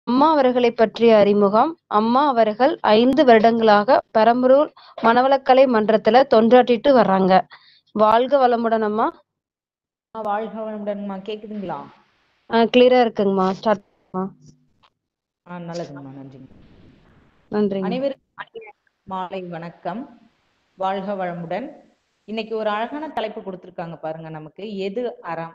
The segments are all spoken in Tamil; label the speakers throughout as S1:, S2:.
S1: அம்மா அவர்களைப் பற்றிய அறிமுகம் அம்மா அவர்கள் ஐந்து வருடங்களாக பெரம்பலூர் மனவளக்கலை மன்றத்துல தொண்டாற்றிட்டு வர்றாங்க வாழ்க வளமுடன் அம்மா
S2: ஆ, வாழ்க வளமுடன்மா கேக்குதுங்களா
S1: கிளியரா இருக்குங்கம்மா ஸ்டார்ட்
S2: ஆ நல்லதுங்கம்மா நன்றிங்க
S1: நன்றிங்க
S2: அனைவருக்கும் அன்பிய மாலை வணக்கம் வாழ்க வளமுடன் இன்னைக்கு ஒரு அழகான தலைப்பு கொடுத்திருக்காங்க பாருங்க நமக்கு எது அறம்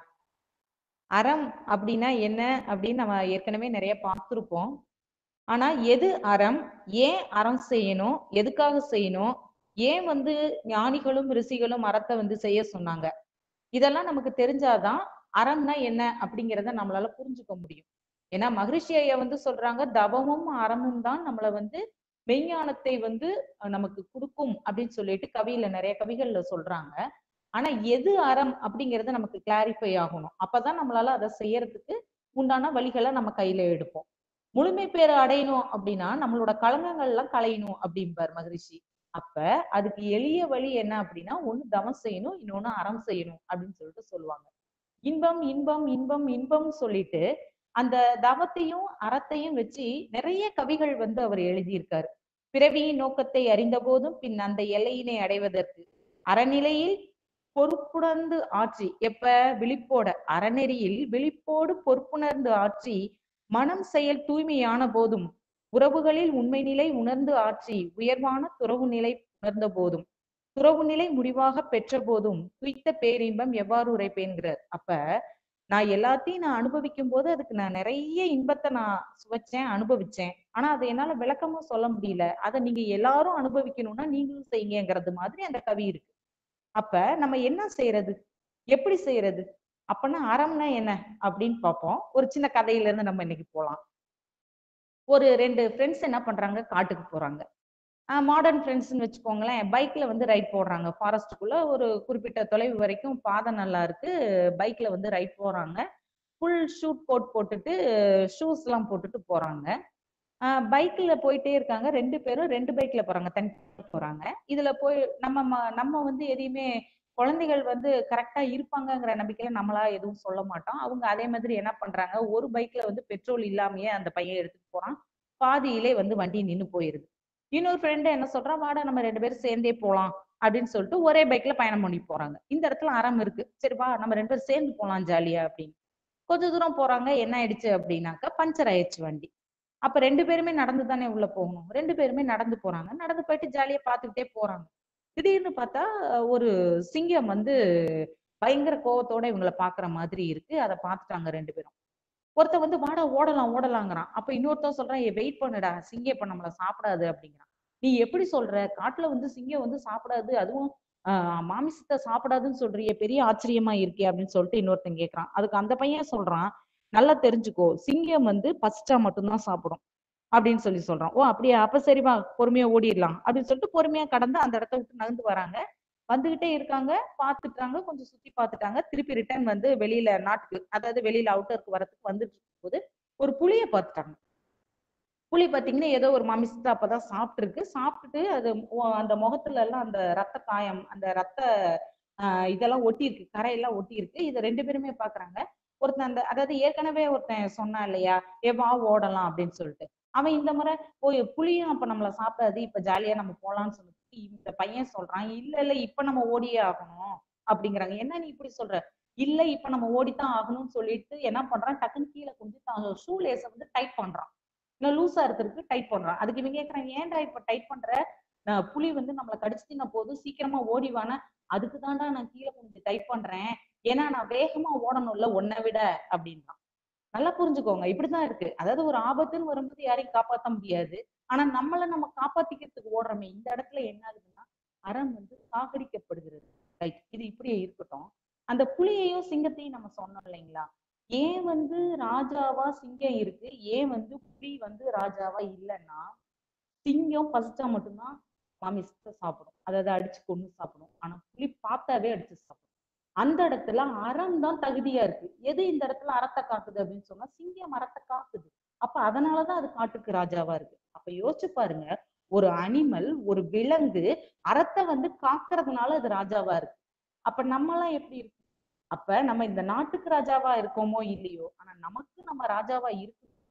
S2: அறம் அப்படின்னா என்ன அப்படின்னு நம்ம ஏற்கனவே நிறைய பார்த்திருப்போம் ஆனா எது அறம் ஏன் அறம் செய்யணும் எதுக்காக செய்யணும் ஏன் வந்து ஞானிகளும் ரிஷிகளும் அறத்தை வந்து செய்ய சொன்னாங்க இதெல்லாம் நமக்கு தெரிஞ்சாதான் அறம்னா என்ன அப்படிங்கிறத நம்மளால புரிஞ்சுக்க முடியும் ஏன்னா மகரிஷி ஐயா வந்து சொல்றாங்க தவமும் அறமும் தான் நம்மள வந்து மெய்ஞானத்தை வந்து அஹ், நமக்கு கொடுக்கும் அப்படின்னு சொல்லிட்டு கவியில நிறைய கவிகள்ல சொல்றாங்க ஆனா எது அறம் அப்படிங்கறது நமக்கு கிளாரிஃபை ஆகணும் அப்பதான் நம்மளால அதை செய்யறதுக்கு உண்டான வழிகளை நம்ம கையில எடுப்போம் முழுமை பேரை அடையணும் அப்படின்னா நம்மளோட களங்கங்கள் எல்லாம் களையணும் அப்படிம்பார் மகரிஷி அப்ப அதுக்கு எளிய வழி என்ன அப்படின்னா ஒண்ணு தவம் செய்யணும் இன்னொன்னு அறம் செய்யணும் அப்படின்னு சொல்லிட்டு சொல்லுவாங்க இன்பம் இன்பம் இன்பம் இன்பம் சொல்லிட்டு அந்த தவத்தையும் அறத்தையும் வச்சு நிறைய கவிகள் வந்து அவர் எழுதியிருக்காரு பிறவியின் நோக்கத்தை அறிந்த போதும் பின் அந்த எல்லையினை அடைவதற்கு அறநிலையில் பொறுப்புணர்ந்து ஆற்றி எப்ப விழிப்போட அறநெறியில் விழிப்போடு பொறுப்புணர்ந்து ஆற்றி மனம் செயல் தூய்மையான போதும் உறவுகளில் உண்மை நிலை உணர்ந்து ஆற்றி உயர்வான துறவு நிலை உணர்ந்த போதும் துறவு நிலை முடிவாக பெற்ற போதும் துய்த்த பேரின்பம் எவ்வாறு உரைப்பேன்கிறார் அப்ப நான் எல்லாத்தையும் நான் அனுபவிக்கும் போது அதுக்கு நான் நிறைய இன்பத்தை நான் சுவைச்சேன் அனுபவிச்சேன் ஆனா அதை என்னால விளக்கமா சொல்ல முடியல அதை நீங்க எல்லாரும் அனுபவிக்கணும்னா நீங்களும் செய்யுங்கிறது மாதிரி அந்த கவி இருக்கு அப்ப நம்ம என்ன செய்யறது எப்படி செய்யறது அப்பனா அறம்னா என்ன அப்படின்னு பார்ப்போம் ஒரு சின்ன கதையில இருந்து நம்ம இன்னைக்கு போலாம் ஒரு ரெண்டு ஃப்ரெண்ட்ஸ் என்ன பண்றாங்க காட்டுக்கு போறாங்க மாடர்ன் ஃப்ரெண்ட்ஸ்னு வச்சுக்கோங்களேன் பைக்ல வந்து ரைட் போடுறாங்க ஃபாரஸ்ட்டுக்குள்ள ஒரு குறிப்பிட்ட தொலைவு வரைக்கும் பாதை நல்லா இருக்கு பைக்ல வந்து ரைட் போறாங்க ஃபுல் ஷூட் கோட் போட்டுட்டு ஷூஸ் எல்லாம் போட்டுட்டு போறாங்க பைக்ல போயிட்டே இருக்காங்க ரெண்டு பேரும் ரெண்டு பைக்ல போறாங்க தனி போறாங்க இதுல போய் நம்ம ம- நம்ம வந்து எதையுமே குழந்தைகள் வந்து கரெக்டா இருப்பாங்கங்கிற நம்பிக்கையில நம்மளா எதுவும் சொல்ல மாட்டோம் அவங்க அதே மாதிரி என்ன பண்றாங்க ஒரு பைக்ல வந்து பெட்ரோல் இல்லாமயே அந்த பையன் எடுத்துட்டு போறான் பாதியிலே வந்து வண்டி நின்னு போயிருது இன்னொரு ஃப்ரெண்டு என்ன சொல்றான் வாடா நம்ம ரெண்டு பேரும் சேர்ந்தே போலாம் அப்படின்னு சொல்லிட்டு ஒரே பைக்ல பயணம் பண்ணி போறாங்க இந்த இடத்துல அறம் இருக்கு சரி வா நம்ம ரெண்டு பேரும் சேர்ந்து போலாம் ஜாலியா அப்படின்னு கொஞ்ச தூரம் போறாங்க என்ன ஆயிடுச்சு அப்படின்னாக்கா பஞ்சர் ஆயிடுச்சு வண்டி அப்ப ரெண்டு பேருமே நடந்து தானே உள்ள போகணும் ரெண்டு பேருமே நடந்து போறாங்க நடந்து போயிட்டு ஜாலியா பாத்துக்கிட்டே போறாங்க திடீர்னு பார்த்தா அஹ், ஒரு சிங்கம் வந்து பயங்கர கோவத்தோட இவங்கள பாக்குற மாதிரி இருக்கு அதை பார்த்துட்டாங்க ரெண்டு பேரும் ஒருத்தன் வந்து வாடா ஓடலாம் ஓடலாங்கிறான் அப்ப இன்னொருத்தன் சொல்றான் ஏ வெயிட் பண்ணுடா சிங்கம் இப்ப நம்மள சாப்பிடாது அப்படிங்கிறான் நீ எப்படி சொல்ற காட்டுல வந்து சிங்கம் வந்து சாப்பிடாது அதுவும் ஆஹ் மாமிசத்தை சாப்பிடாதுன்னு சொல்றியே பெரிய ஆச்சரியமா இருக்கே அப்படின்னு சொல்லிட்டு இன்னொருத்தன் கேக்குறான் அதுக்கு அந்த பையன் சொல்றான் நல்லா தெரிஞ்சுக்கோ சிங்கம் வந்து பசிச்சா மட்டும்தான் சாப்பிடும் அப்படின்னு சொல்லி சொல்றான் ஓ அப்படியா அப்ப சரிவா பொறுமையா ஓடிடலாம் அப்படின்னு சொல்லிட்டு பொறுமையா கடந்து அந்த இடத்த விட்டு நகர்ந்து வராங்க வந்துகிட்டே இருக்காங்க பார்த்துட்டாங்க கொஞ்சம் சுத்தி பார்த்துட்டாங்க திருப்பி ரிட்டர்ன் வந்து வெளியில நாட்டுக்கு அதாவது வெளியில அவுட்டருக்கு வரதுக்கு வந்துட்டு இருக்கும்போது ஒரு புளிய பார்த்துட்டாங்க புலி பாத்தீங்கன்னா ஏதோ ஒரு மாமிசத்தை அப்பதான் சாப்பிட்டுருக்கு சாப்பிட்டுட்டு அது மு- அந்த முகத்துல எல்லாம் அந்த ரத்த காயம் அந்த ரத்த ஆஹ் இதெல்லாம் ஒட்டி இருக்கு கரையெல்லாம் ஒட்டி இருக்கு இதை ரெண்டு பேருமே பாக்குறாங்க ஒருத்தன் அந்த அதாவது ஏற்கனவே ஒருத்தன் சொன்னான் இல்லையா ஏ வா ஓடலாம் அப்படின்னு சொல்லிட்டு அவன் இந்த முறை போய் புலியும் அப்ப நம்மள சாப்பிடாது இப்ப ஜாலியா நம்ம போலாம்னு சொல்லிட்டு இந்த பையன் சொல்றான் இல்ல இல்ல இப்ப நம்ம ஓடியே ஆகணும் அப்படிங்கிறாங்க என்ன நீ இப்படி சொல்ற இல்ல இப்ப நம்ம ஓடித்தான் ஆகணும்னு சொல்லிட்டு என்ன பண்றான் டக்குன்னு கீழே கொஞ்சம் ஷூ லேஸ வந்து டைட் பண்றான் இன்னும் லூசா இருக்கிறதுக்கு டைட் பண்றான் அதுக்கு இவங்க கேக்குறாங்க ஏன்டா இப்ப டைட் பண்ற நான் புலி வந்து நம்மள கடிச்சு நான் போது சீக்கிரமா ஓடிவான அதுக்கு தான்டா நான் கீழே கொஞ்சம் டைட் பண்றேன் ஏன்னா நான் வேகமா ஓடணும்ல உன்னை விட அப்படின்றான் நல்லா புரிஞ்சுக்கோங்க இப்படிதான் இருக்கு அதாவது ஒரு ஆபத்துன்னு வரும்போது யாரையும் காப்பாத்த முடியாது ஆனா நம்மள நம்ம காப்பாத்திக்கிறதுக்கு ஓடுறோமே இந்த இடத்துல என்ன ஆகுதுன்னா அறம் வந்து சாகடிக்கப்படுகிறது ரைட் இது இப்படியே இருக்கட்டும் அந்த புலியையும் சிங்கத்தையும் நம்ம சொன்னோம் இல்லைங்களா ஏன் வந்து ராஜாவா சிங்கம் இருக்கு ஏன் வந்து புலி வந்து ராஜாவா இல்லைன்னா சிங்கம் பசிச்சா மட்டும்தான் மாமிசத்தை சாப்பிடும் அதாவது அடிச்சு கொண்டு சாப்பிடும் ஆனா புலி பார்த்தாவே அடிச்சு சாப்பிடும் அந்த இடத்துல அறம் தான் தகுதியா இருக்கு எது இந்த இடத்துல அறத்தை காக்குது அப்படின்னு சொன்னா சிங்கம் அறத்தை காக்குது அப்ப அதனாலதான் அது காட்டுக்கு ராஜாவா இருக்கு அப்ப யோசிச்சு பாருங்க ஒரு அனிமல் ஒரு விலங்கு அறத்தை வந்து காக்குறதுனால அது ராஜாவா இருக்கு அப்ப நம்மலாம் எப்படி இருக்கு அப்ப நம்ம இந்த நாட்டுக்கு ராஜாவா இருக்கோமோ இல்லையோ ஆனா நமக்கு நம்ம ராஜாவா இருக்கணும்னா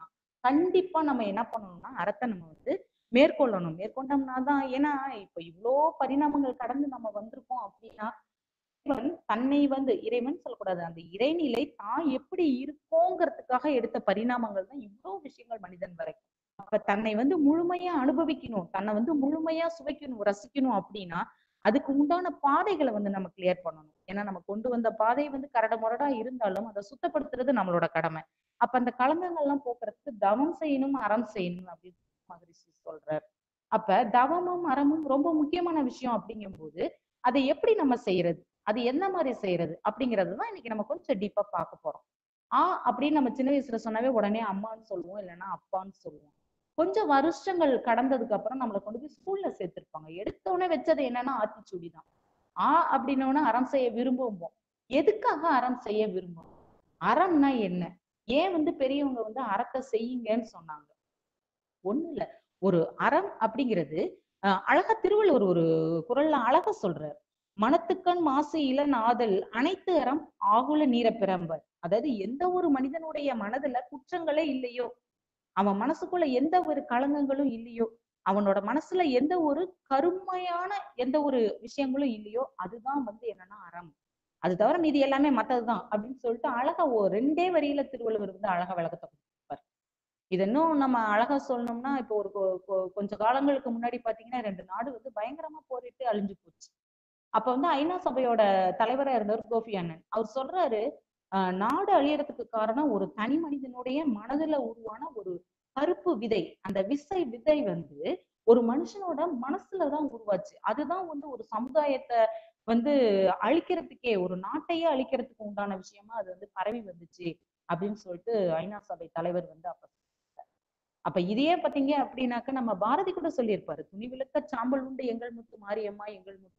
S2: கண்டிப்பா நம்ம என்ன பண்ணணும்னா அறத்தை நம்ம வந்து மேற்கொள்ளணும் மேற்கொண்டோம்னா தான் ஏன்னா இப்ப இவ்வளோ பரிணாமங்கள் கடந்து நம்ம வந்திருக்கோம் அப்படின்னா இறைவன் தன்னை வந்து இறைவன் சொல்லக்கூடாது அந்த இறைநிலை தான் எப்படி இருக்கோங்கிறதுக்காக எடுத்த பரிணாமங்கள் தான் இவ்வளவு விஷயங்கள் மனிதன் வரைக்கும் அப்ப தன்னை வந்து முழுமையா அனுபவிக்கணும் தன்னை வந்து முழுமையா சுவைக்கணும் ரசிக்கணும் அப்படின்னா அதுக்கு உண்டான பாதைகளை வந்து நம்ம கிளியர் பண்ணணும் ஏன்னா நம்ம கொண்டு வந்த பாதை வந்து கரட முரடா இருந்தாலும் அதை சுத்தப்படுத்துறது நம்மளோட கடமை அப்ப அந்த களங்கங்கள்லாம் போக்குறதுக்கு தவம் செய்யணும் அறம் செய்யணும் அப்படின்னு மகரிஷி சொல்றாரு அப்ப தவமும் அறமும் ரொம்ப முக்கியமான விஷயம் அப்படிங்கும்போது அதை எப்படி நம்ம செய்யறது அது எந்த மாதிரி செய்யறது அப்படிங்கிறது தான் இன்னைக்கு நம்ம கொஞ்சம் டீப்பா பார்க்க போறோம் ஆ அப்படின்னு நம்ம சின்ன வயசுல சொன்னாவே உடனே அம்மான்னு சொல்லுவோம் இல்லைன்னா அப்பான்னு சொல்லுவோம் கொஞ்சம் வருஷங்கள் கடந்ததுக்கு அப்புறம் நம்மளை கொண்டு போய் ஸ்கூல்ல சேர்த்திருப்பாங்க எடுத்த உடனே வச்சது என்னன்னா ஆத்திச்சூடி தான் ஆ அப்படின்னோடனே அறம் செய்ய விரும்புவோம் எதுக்காக அறம் செய்ய விரும்பும் அறம்னா என்ன ஏன் வந்து பெரியவங்க வந்து அறத்தை செய்யுங்கன்னு சொன்னாங்க ஒண்ணு இல்ல ஒரு அறம் அப்படிங்கிறது அஹ் அழகா திருவள்ளுவர் ஒரு குரல்ல அழகா சொல்றாரு மனத்துக்கண் மாசு இளன் ஆதல் அனைத்து அறம் ஆகுல நீர பிறம்பர் அதாவது எந்த ஒரு மனிதனுடைய மனதுல குற்றங்களே இல்லையோ அவன் மனசுக்குள்ள எந்த ஒரு களங்கங்களும் இல்லையோ அவனோட மனசுல எந்த ஒரு கருமையான எந்த ஒரு விஷயங்களும் இல்லையோ அதுதான் வந்து என்னன்னா அறம் அது தவிர மீதி எல்லாமே மத்ததுதான் அப்படின்னு சொல்லிட்டு அழகா ஒரு ரெண்டே வரியில திருவள்ளுவர் வந்து அழகா விளக்கத்தை கொடுப்பார் இது இன்னும் நம்ம அழகா சொல்லணும்னா இப்போ ஒரு கொ- கொ- கொஞ்ச காலங்களுக்கு முன்னாடி பாத்தீங்கன்னா ரெண்டு நாடு வந்து பயங்கரமா போரிட்டு அழிஞ்சு போச்சு அப்ப வந்து ஐநா சபையோட தலைவரா இருந்தவர் கோஃபி அண்ணன் அவர் சொல்றாரு ஆஹ் நாடு அழியறதுக்கு காரணம் ஒரு தனி மனிதனுடைய மனதுல உருவான ஒரு கருப்பு விதை அந்த விசை விதை வந்து ஒரு மனுஷனோட மனசுலதான் உருவாச்சு அதுதான் வந்து ஒரு சமுதாயத்தை வந்து அழிக்கிறதுக்கே ஒரு நாட்டையே அழிக்கிறதுக்கு உண்டான விஷயமா அது வந்து பரவி வந்துச்சு அப்படின்னு சொல்லிட்டு ஐநா சபை தலைவர் வந்து அப்ப சொல்றாரு. அப்ப இதையே பாத்தீங்க அப்படின்னாக்க நம்ம பாரதி கூட சொல்லியிருப்பாரு துணி விளக்க சாம்பல் உண்டு எங்கள் முத்து மாரியம்மா எங்கள் முத்து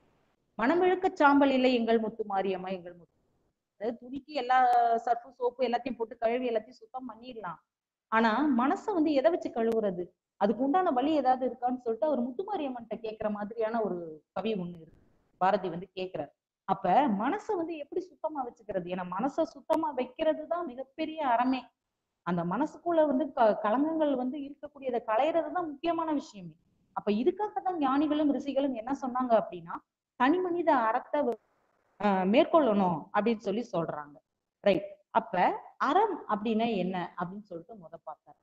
S2: மனம் விழுக்க சாம்பல் இல்லை எங்கள் முத்து மாரியம்மா எங்கள் முத்து அதாவது துணிக்கு எல்லா சர்ஃபு சோப்பு எல்லாத்தையும் போட்டு கழுவி எல்லாத்தையும் சுத்தம் பண்ணிடலாம் ஆனா மனசை வந்து எதை வச்சு கழுவுறது அதுக்கு உண்டான வழி ஏதாவது இருக்கான்னு சொல்லிட்டு அவர் முத்துமாரியம்மன்ட்ட கேட்கிற மாதிரியான ஒரு கவி ஒண்ணு இருக்கு பாரதி வந்து கேக்குறாரு அப்ப மனசை வந்து எப்படி சுத்தமா வச்சுக்கிறது ஏன்னா மனசை சுத்தமா வைக்கிறது தான் மிகப்பெரிய அறமே அந்த மனசுக்குள்ள வந்து க களங்கங்கள் வந்து இருக்கக்கூடியதை களையறது தான் முக்கியமான விஷயமே அப்ப இதுக்காக தான் ஞானிகளும் ரிஷிகளும் என்ன சொன்னாங்க அப்படின்னா தனி மனித அறத்தை ஆஹ் மேற்கொள்ளணும் அப்படின்னு சொல்லி சொல்றாங்க ரைட் அப்ப அறம் அப்படின்னா என்ன அப்படின்னு சொல்லிட்டு முத பார்த்தாரு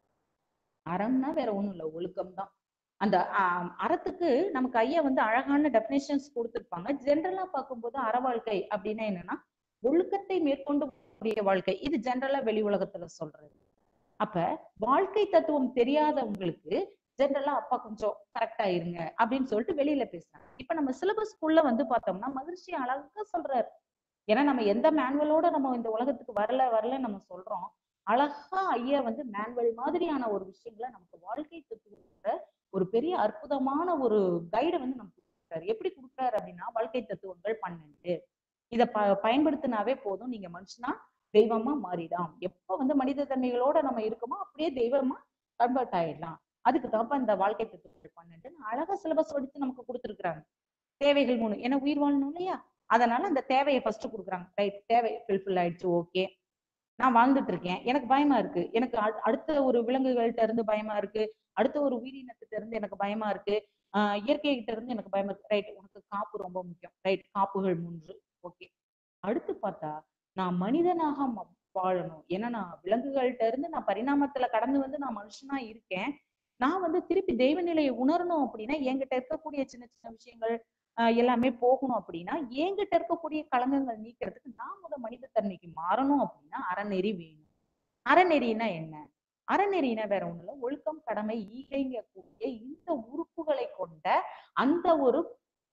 S2: அறம்னா வேற ஒண்ணும் இல்ல ஒழுக்கம் தான் அந்த ஆஹ் அறத்துக்கு நமக்கு ஐயா வந்து அழகான டெபினேஷன்ஸ் கொடுத்திருப்பாங்க ஜென்ரலா பார்க்கும்போது அற வாழ்க்கை அப்படின்னா என்னன்னா ஒழுக்கத்தை மேற்கொண்டு கூடிய வாழ்க்கை இது ஜென்ரலா வெளி உலகத்துல சொல்றது அப்ப வாழ்க்கை தத்துவம் தெரியாதவங்களுக்கு ஜென்ரலா அப்பா கொஞ்சம் கரெக்டா இருங்க அப்படின்னு சொல்லிட்டு வெளியில பேசுறாங்க இப்ப நம்ம சிலபஸ்க்குள்ள வந்து பார்த்தோம்னா மகிழ்ச்சி அழகா சொல்றாரு ஏன்னா நம்ம எந்த மேனுவலோட நம்ம இந்த உலகத்துக்கு வரல வரல நம்ம சொல்றோம் அழகா ஐயா வந்து மேனுவல் மாதிரியான ஒரு விஷயங்களை நமக்கு வாழ்க்கை தத்துவத்தை ஒரு பெரிய அற்புதமான ஒரு கைடை வந்து நமக்கு கொடுக்குறாரு எப்படி கொடுக்குறாரு அப்படின்னா வாழ்க்கை தத்துவங்கள் பன்னெண்டு இத ப பயன்படுத்தினாவே போதும் நீங்க மனுஷனா தெய்வமா மாறிடலாம் எப்ப வந்து மனித தன்மைகளோட நம்ம இருக்கோமோ அப்படியே தெய்வமா கன்வெர்ட் ஆயிடலாம் அதுக்கு தான் இந்த வாழ்க்கை தத்துவங்கள் பன்னெண்டு அழகா சிலபஸ் வடித்து நமக்கு கொடுத்துருக்காங்க தேவைகள் மூணு ஏன்னா உயிர் வாழணும் இல்லையா அதனால அந்த தேவையை ஃபர்ஸ்ட் கொடுக்குறாங்க ரைட் தேவை ஃபில்ஃபில் ஆயிடுச்சு ஓகே நான் வாழ்ந்துட்டு இருக்கேன் எனக்கு பயமா இருக்கு எனக்கு அடு- அடுத்த ஒரு விலங்குகள்கிட்ட இருந்து பயமா இருக்கு அடுத்த ஒரு உயிரினத்திட்ட இருந்து எனக்கு பயமா இருக்கு ஆஹ் இயற்கை கிட்ட இருந்து எனக்கு பயமா இருக்கு ரைட் உனக்கு காப்பு ரொம்ப முக்கியம் ரைட் காப்புகள் மூன்று ஓகே அடுத்து பார்த்தா நான் மனிதனாக ம- வாழணும் ஏன்னா நான் விலங்குகள்கிட்ட இருந்து நான் பரிணாமத்துல கடந்து வந்து நான் மனுஷனா இருக்கேன் நான் வந்து திருப்பி தெய்வ நிலையை உணரணும் அப்படின்னா என்கிட்ட இருக்கக்கூடிய சின்ன சின்ன விஷயங்கள் ஆஹ் எல்லாமே போகணும் அப்படின்னா என்கிட்ட இருக்கக்கூடிய களங்கங்கள் நீக்கிறதுக்கு நான் முத மனித தன்மைக்கு மாறணும் அப்படின்னா அறநெறி வேணும் அறநெறினா என்ன அறநெறினா வேற ஒண்ணும் இல்ல ஒழுக்கம் கடமை ஈகைங்கக்கூடிய இந்த உறுப்புகளை கொண்ட அந்த ஒரு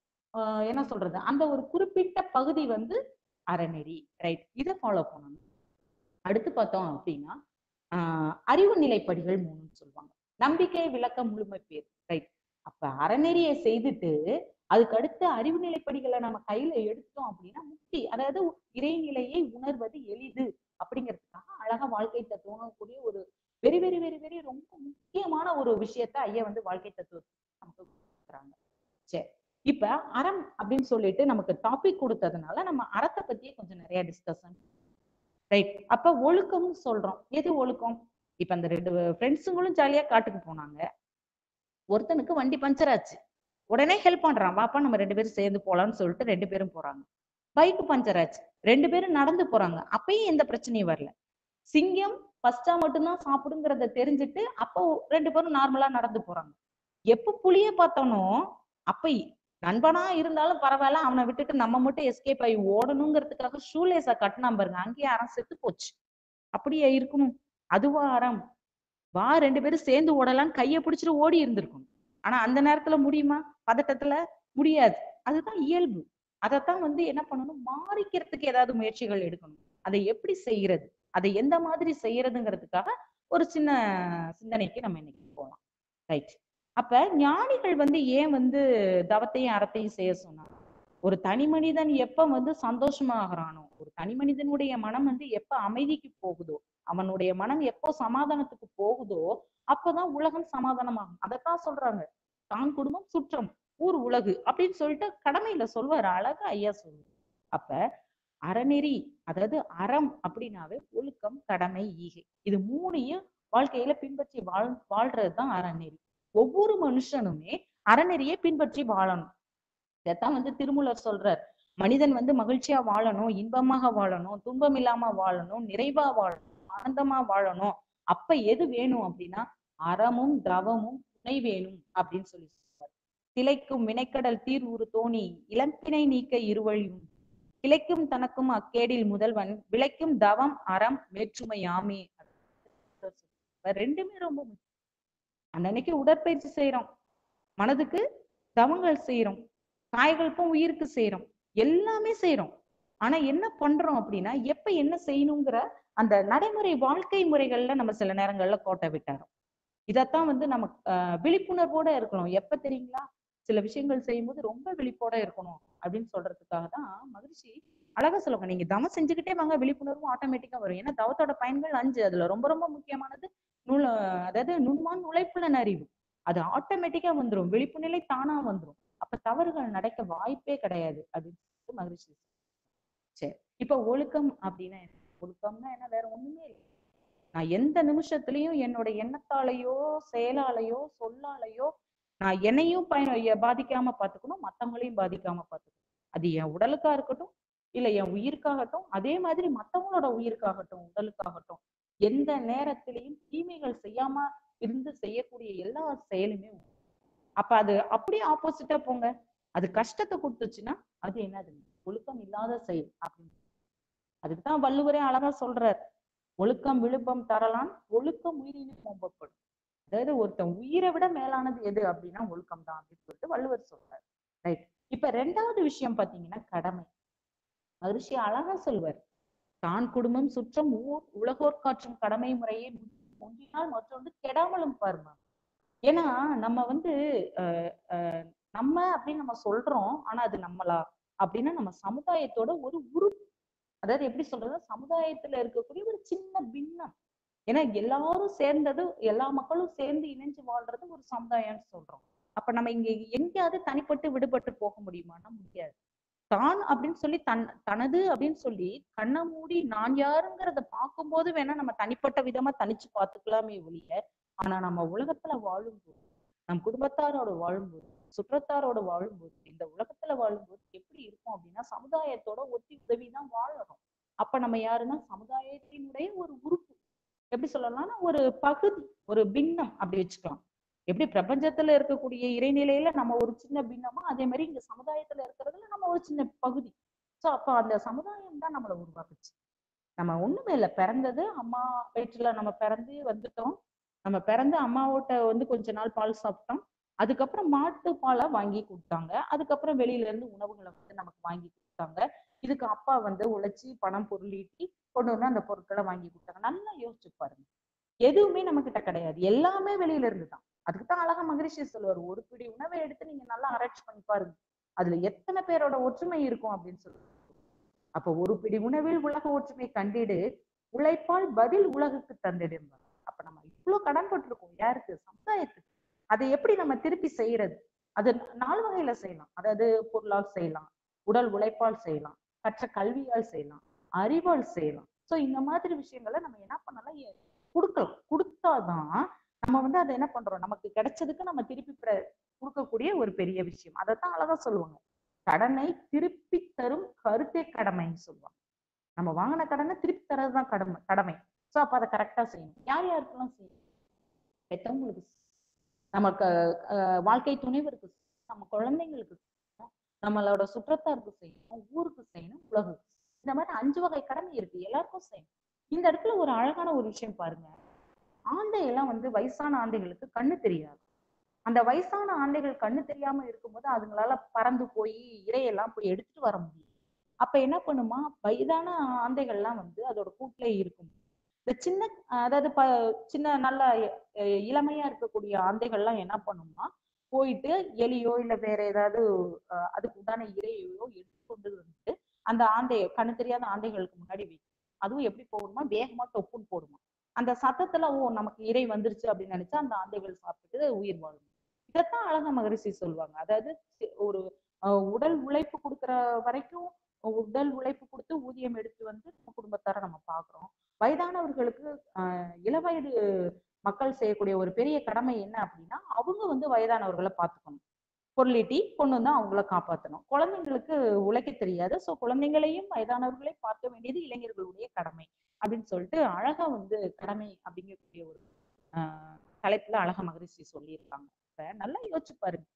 S2: ஆஹ் என்ன சொல்றது அந்த ஒரு குறிப்பிட்ட பகுதி வந்து அறநெறி ரைட் இதை ஃபாலோ பண்ணணும் அடுத்து பார்த்தோம் அப்படின்னா ஆஹ் அறிவு நிலைப்படிகள் மூணுன்னு சொல்லுவாங்க நம்பிக்கை விளக்க முழுமை பேர் ரைட் அப்ப அறநெறியை செய்துட்டு அதுக்கு அடுத்த அறிவு நிலைப்படிகளை நம்ம கையில எடுத்தோம் அப்படின்னா முக்தி அதாவது இறைநிலையை உணர்வது எளிது அப்படிங்கிறதுக்காக அழகா வாழ்க்கை தத்துவம் கூடிய ஒரு வெரி வெரி வெரி வெரி ரொம்ப முக்கியமான ஒரு விஷயத்த ஐயா வந்து வாழ்க்கை தத்துவத்துக்கு நமக்கு கொடுக்குறாங்க சரி இப்ப அறம் அப்படின்னு சொல்லிட்டு நமக்கு டாபிக் கொடுத்ததுனால நம்ம அறத்தை பத்தியே கொஞ்சம் நிறைய டிஸ்கஷன் ரைட் அப்ப ஒழுக்கம்னு சொல்றோம் எது ஒழுக்கம் இப்ப அந்த ரெண்டு ஃப்ரெண்ட்ஸுங்களும் ஜாலியா காட்டுக்கு போனாங்க ஒருத்தனுக்கு வண்டி பஞ்சர் ஆச்சு உடனே ஹெல்ப் பண்றான் வாப்பா நம்ம ரெண்டு பேரும் சேர்ந்து போலாம்னு சொல்லிட்டு ரெண்டு பேரும் போறாங்க பைக் பஞ்சர் ஆச்சு ரெண்டு பேரும் நடந்து போறாங்க அப்பயும் எந்த பிரச்சனையும் வரல சிங்கம் ஃபர்ஸ்டா மட்டும்தான் சாப்பிடுங்கிறத தெரிஞ்சுட்டு அப்போ ரெண்டு பேரும் நார்மலா நடந்து போறாங்க எப்ப புளிய பார்த்தோனோ அப்ப நண்பனா இருந்தாலும் பரவாயில்ல அவனை விட்டுட்டு நம்ம மட்டும் எஸ்கேப் ஆகி ஓடணுங்கிறதுக்காக ஷூலேஸா கட்டினா பாருங்க அங்கேயே அறம் செத்து போச்சு அப்படியே இருக்கணும் அதுவா அறம் வா ரெண்டு பேரும் சேர்ந்து ஓடலாம்னு கையை பிடிச்சிட்டு ஓடி இருந்திருக்கணும் ஆனா அந்த நேரத்துல முடியுமா பதட்டத்துல முடியாது அதுதான் இயல்பு அதைத்தான் வந்து என்ன பண்ணணும் மாறிக்கிறதுக்கு ஏதாவது முயற்சிகள் எடுக்கணும் அதை எப்படி செய்யறது அதை எந்த மாதிரி செய்யறதுங்கிறதுக்காக ஒரு சின்ன சிந்தனைக்கு நம்ம இன்னைக்கு போலாம் ரைட் அப்ப ஞானிகள் வந்து ஏன் வந்து தவத்தையும் அறத்தையும் செய்ய சொன்னாங்க ஒரு தனி மனிதன் எப்ப வந்து சந்தோஷமாகறானோ ஒரு தனி மனிதனுடைய மனம் வந்து எப்ப அமைதிக்கு போகுதோ அவனுடைய மனம் எப்போ சமாதானத்துக்கு போகுதோ அப்பதான் உலகம் சமாதானமாகும் அதைத்தான் சொல்றாங்க தான் குடும்பம் சுற்றம் ஊர் உலகு அப்படின்னு சொல்லிட்டு கடமையில சொல்வாரு அழகா ஐயா சொல்லுவாரு அப்ப அறநெறி அதாவது அறம் அப்படின்னாவே ஒழுக்கம் கடமை ஈகை இது மூணையும் வாழ்க்கையில பின்பற்றி வாழ் வாழ்றதுதான் அறநெறி ஒவ்வொரு மனுஷனுமே அறநெறியை பின்பற்றி வாழணும் இதைத்தான் வந்து திருமூலர் சொல்றார் மனிதன் வந்து மகிழ்ச்சியா வாழணும் இன்பமாக வாழணும் துன்பம் இல்லாம வாழணும் நிறைவா வாழணும் ஆனந்தமா வாழணும் அப்ப எது வேணும் அப்படின்னா அறமும் தவமும் துணை வேணும் அப்படின்னு சொல்லி சொல்றார் திளைக்கும் வினைக்கடல் தீர் உரு தோணி இளம்பினை நீக்க இருவழியும் கிளைக்கும் தனக்கும் அக்கேடில் முதல்வன் விளைக்கும் தவம் அறம் வேற்றுமையாமே அப்ப ரெண்டுமே ரொம்ப முக்கியம் அன்னன்னைக்கு உடற்பயிற்சி செய்யறோம் மனதுக்கு தவங்கள் செய்யறோம் காய்களுக்கும் உயிருக்கு செய்யறோம் எல்லாமே செய்யறோம் ஆனா என்ன பண்றோம் அப்படின்னா எப்ப என்ன செய்யணுங்கிற அந்த நடைமுறை வாழ்க்கை முறைகள்ல நம்ம சில நேரங்கள்ல கோட்டை விட்டாரோம் இதத்தான் வந்து நம்ம ஆஹ் விழிப்புணர்வோட இருக்கணும் எப்ப தெரியுங்களா சில விஷயங்கள் செய்யும்போது ரொம்ப விழிப்போட இருக்கணும் அப்படின்னு சொல்றதுக்காக தான் மகிழ்ச்சி அழகா சொல்லுவாங்க நீங்க தவம் செஞ்சுக்கிட்டே வாங்க விழிப்புணர்வும் ஆட்டோமேட்டிக்கா வரும் ஏன்னா தவத்தோட பயன்கள் அஞ்சு அதுல ரொம்ப ரொம்ப முக்கியமானது நூல அதாவது நுண்மான் நுழைப்புலன் அறிவு அது ஆட்டோமேட்டிக்கா வந்துரும் விழிப்பு நிலை தானா வந்துரும் அப்ப தவறுகள் நடக்க வாய்ப்பே கிடையாது அப்படின்னு சொல்லிட்டு மகிழ்ச்சி சரி இப்ப ஒழுக்கம் அப்படின்னா என்ன? ஒழுக்கம்னா என்ன வேற ஒண்ணுமே இல்லை நான் எந்த நிமிஷத்துலயும் என்னோட எண்ணத்தாலேயோ செயலாலேயோ சொல்லாலேயோ நான் என்னையும் பயன் எ- பாதிக்காம பாத்துக்கணும் மத்தவங்களையும் பாதிக்காம பாத்துக்கணும் அது என் உடலுக்கா இருக்கட்டும் இல்ல என் உயிருக்காகட்டும் அதே மாதிரி மத்தவங்களோட உயிருக்காகட்டும் உடலுக்காகட்டும் எந்த நேரத்திலையும் தீமைகள் செய்யாம இருந்து செய்யக்கூடிய எல்லா செயலுமே உண்டு. அப்ப அது அப்படியே ஆப்போசிட்டா போங்க அது கஷ்டத்தை கொடுத்துச்சுன்னா அது என்னது ஒழுக்கம் இல்லாத செயல் அப்படின்னு அதுக்குதான் வள்ளுவரே அழகா சொல்றார் ஒழுக்கம் விழுப்பம் தரலான் ஒழுக்கம் உயிரினு போம்பப்படும் அதாவது ஒருத்தன் உயிரை விட மேலானது எது அப்படின்னா ஒழுக்கம் தான் அப்படின்னு சொல்லிட்டு வள்ளுவர் சொல்றார் ரைட் இப்ப ரெண்டாவது விஷயம் பாத்தீங்கன்னா கடமை மகிழ்ச்சி அழகா சொல்வார் தான் குடும்பம் சுற்றம் ஊர் உலகோர் காற்றும் கடமை முறையை ஒன்றினால் மற்றொன்று கெடாமலும் பாருமா ஏன்னா நம்ம வந்து அஹ், அஹ், நம்ம அப்படின்னு நம்ம சொல்றோம் ஆனா அது நம்மளா அப்படின்னா நம்ம சமுதாயத்தோட ஒரு உறுப்பு அதாவது எப்படி சொல்றது சமுதாயத்துல இருக்கக்கூடிய ஒரு சின்ன பின்னம் ஏன்னா எல்லாரும் சேர்ந்தது எல்லா மக்களும் சேர்ந்து இணைஞ்சு வாழ்றது ஒரு சமுதாயம்னு சொல்றோம் அப்ப நம்ம இங்க எங்கேயாவது தனிப்பட்டு விடுபட்டு போக முடியுமான்னா முடியாது தான் அப்படின்னு சொல்லி தன் தனது அப்படின்னு சொல்லி கண்ணை மூடி நான் யாருங்கிறத பார்க்கும்போது வேணா நம்ம தனிப்பட்ட விதமா தனிச்சு பார்த்துக்கலாமே ஒழிய ஆனா நம்ம உலகத்துல வாழும்போது நம் குடும்பத்தாரோட வாழும்போது சுற்றத்தாரோட வாழும்போது இந்த உலகத்துல வாழும்போது எப்படி இருக்கும் அப்படின்னா சமுதாயத்தோட ஒத்தி உதவி தான் வாழறோம் அப்ப நம்ம யாருன்னா சமுதாயத்தினுடைய ஒரு உறுப்பு எப்படி சொல்லலாம்னா ஒரு பகுதி ஒரு பின்னம் அப்படி வச்சுக்கலாம் எப்படி பிரபஞ்சத்துல இருக்கக்கூடிய இறைநிலையில நம்ம ஒரு சின்ன பின்னமா அதே மாதிரி இங்க சமுதாயத்துல இருக்கிறதுல நம்ம ஒரு சின்ன பகுதி சோ அப்ப அந்த சமுதாயம் தான் நம்மளை உருவாக்குச்சு நம்ம ஒண்ணுமே இல்லை பிறந்தது அம்மா வயிற்றுல நம்ம பிறந்து வந்துட்டோம் நம்ம பிறந்து அம்மாவோட்ட வந்து கொஞ்ச நாள் பால் சாப்பிட்டோம் அதுக்கப்புறம் மாட்டு பாலை வாங்கி கொடுத்தாங்க அதுக்கப்புறம் வெளியில இருந்து உணவுகளை வந்து நமக்கு வாங்கி கொடுத்தாங்க இதுக்கு அப்பா வந்து உழைச்சி பணம் பொருளீட்டி கொண்டு வந்து அந்த பொருட்களை வாங்கி கொடுத்தாங்க நல்லா யோசிச்சு பாருங்க எதுவுமே நம்ம கிட்ட கிடையாது எல்லாமே வெளியில இருந்து தான் அதுக்கு தான் அழகா மகிழ்ச்சி சொல்லுவார் ஒரு பிடி உணவை எடுத்து நீங்க நல்லா ஆராய்ச்சி பண்ணி பாருங்க அதுல எத்தனை பேரோட ஒற்றுமை இருக்கும் அப்படின்னு சொல்லுவாங்க அப்ப ஒரு பிடி உணவில் உலக ஒற்றுமை கண்டிடு உழைப்பால் பதில் உலகுக்கு தந்திடும்பாங்க அப்ப நம்ம இவ்வளவு கடன் பட்டிருக்கோம் யாருக்கு சமுதாயத்துக்கு அதை எப்படி நம்ம திருப்பி செய்யறது அது நாலு வகையில செய்யலாம் அதாவது பொருளால் செய்யலாம் உடல் உழைப்பால் செய்யலாம் கற்ற கல்வியால் செய்யலாம் அறிவால் செய்யலாம் சோ இந்த மாதிரி விஷயங்களை நம்ம என்ன பண்ணலாம் எ- கொடுக்கலாம் கொடுத்தாதான் நம்ம வந்து அதை என்ன பண்றோம் நமக்கு கிடைச்சதுக்கு நம்ம திருப்பி பெற- கொடுக்கக்கூடிய ஒரு பெரிய விஷயம் அதைத்தான் அழகா சொல்லுவாங்க கடனை திருப்பி தரும் கருத்தே கடமைன்னு சொல்லுவாங்க நம்ம வாங்கின கடனை திருப்பி தரதுதான் கடமை கடமை சோ அப்ப அதை கரெக்டா செய்யணும் யார் யாருக்கெல்லாம் செய்யணும் பெத்தவங்களுக்கு செய்யணும். நமக்கு அஹ், வாழ்க்கை துணைவருக்கு செய்யணும். நம்ம குழந்தைங்களுக்கு செய்யணும். நம்மளோட சுற்றத்தாருக்கு செய்யணும் ஊருக்கு செய்யணும் உலகுக்கு செய்யணும். இந்த மாதிரி அஞ்சு வகை கடமை இருக்கு எல்லாருக்கும் செய்யணும் இந்த இடத்துல ஒரு அழகான ஒரு விஷயம் பாருங்க ஆந்தை எல்லாம் வந்து வயசான ஆந்தைகளுக்கு கண்ணு தெரியாது அந்த வயசான ஆந்தைகள் கண்ணு தெரியாம இருக்கும்போது அதுங்களால பறந்து போய் இரையெல்லாம் போய் எடுத்துட்டு வர முடியும் அப்ப என்ன பண்ணுமா வயதான ஆந்தைகள்லாம் வந்து அதோட கூட்டுல இருக்கும் இந்த சின்ன அதாவது ப சின்ன நல்ல அஹ், இளமையா இருக்கக்கூடிய ஆந்தைகள்லாம் என்ன பண்ணுமா போயிட்டு எலியோ இல்ல வேற ஏதாவது அஹ், அதுக்கு உண்டான இரையோ எடுத்து கொண்டு வந்து அந்த ஆந்தை கண்ணு தெரியாத ஆந்தைகளுக்கு முன்னாடி வைக்கும் அதுவும் எப்படி போடுமா வேகமா தொப்புன்னு போடுமா அந்த சத்தத்துல ஓ நமக்கு இறை வந்துருச்சு அப்படின்னு நினைச்சா அந்த ஆந்தைகள் சாப்பிட்டுட்டு உயிர் வாழும் இதைத்தான் அழகா மகரிஷி சொல்லுவாங்க அதாவது சி- ஒரு அஹ், உடல் உழைப்பு கொடுக்கிற வரைக்கும் உடல் உழைப்பு கொடுத்து ஊதியம் எடுத்து வந்து நம்ம குடும்பத்தார நம்ம பாக்குறோம் வயதானவர்களுக்கு ஆஹ் இளவயது மக்கள் செய்யக்கூடிய ஒரு பெரிய கடமை என்ன அப்படின்னா அவங்க வந்து வயதானவர்களை பார்த்துக்கணும் பொருளீட்டி கொண்டு வந்து அவங்கள காப்பாற்றணும் குழந்தைங்களுக்கு உழைக்க தெரியாது ஸோ குழந்தைங்களையும் வயதானவர்களையும் பார்க்க வேண்டியது இளைஞர்களுடைய கடமை அப்படின்னு சொல்லிட்டு அழகா வந்து கடமை அப்படிங்கக்கூடிய ஒரு ஆஹ் தலைப்புல அழகா மகரிஷி சொல்லியிருக்காங்க இப்ப நல்லா யோசிச்சு பாருங்க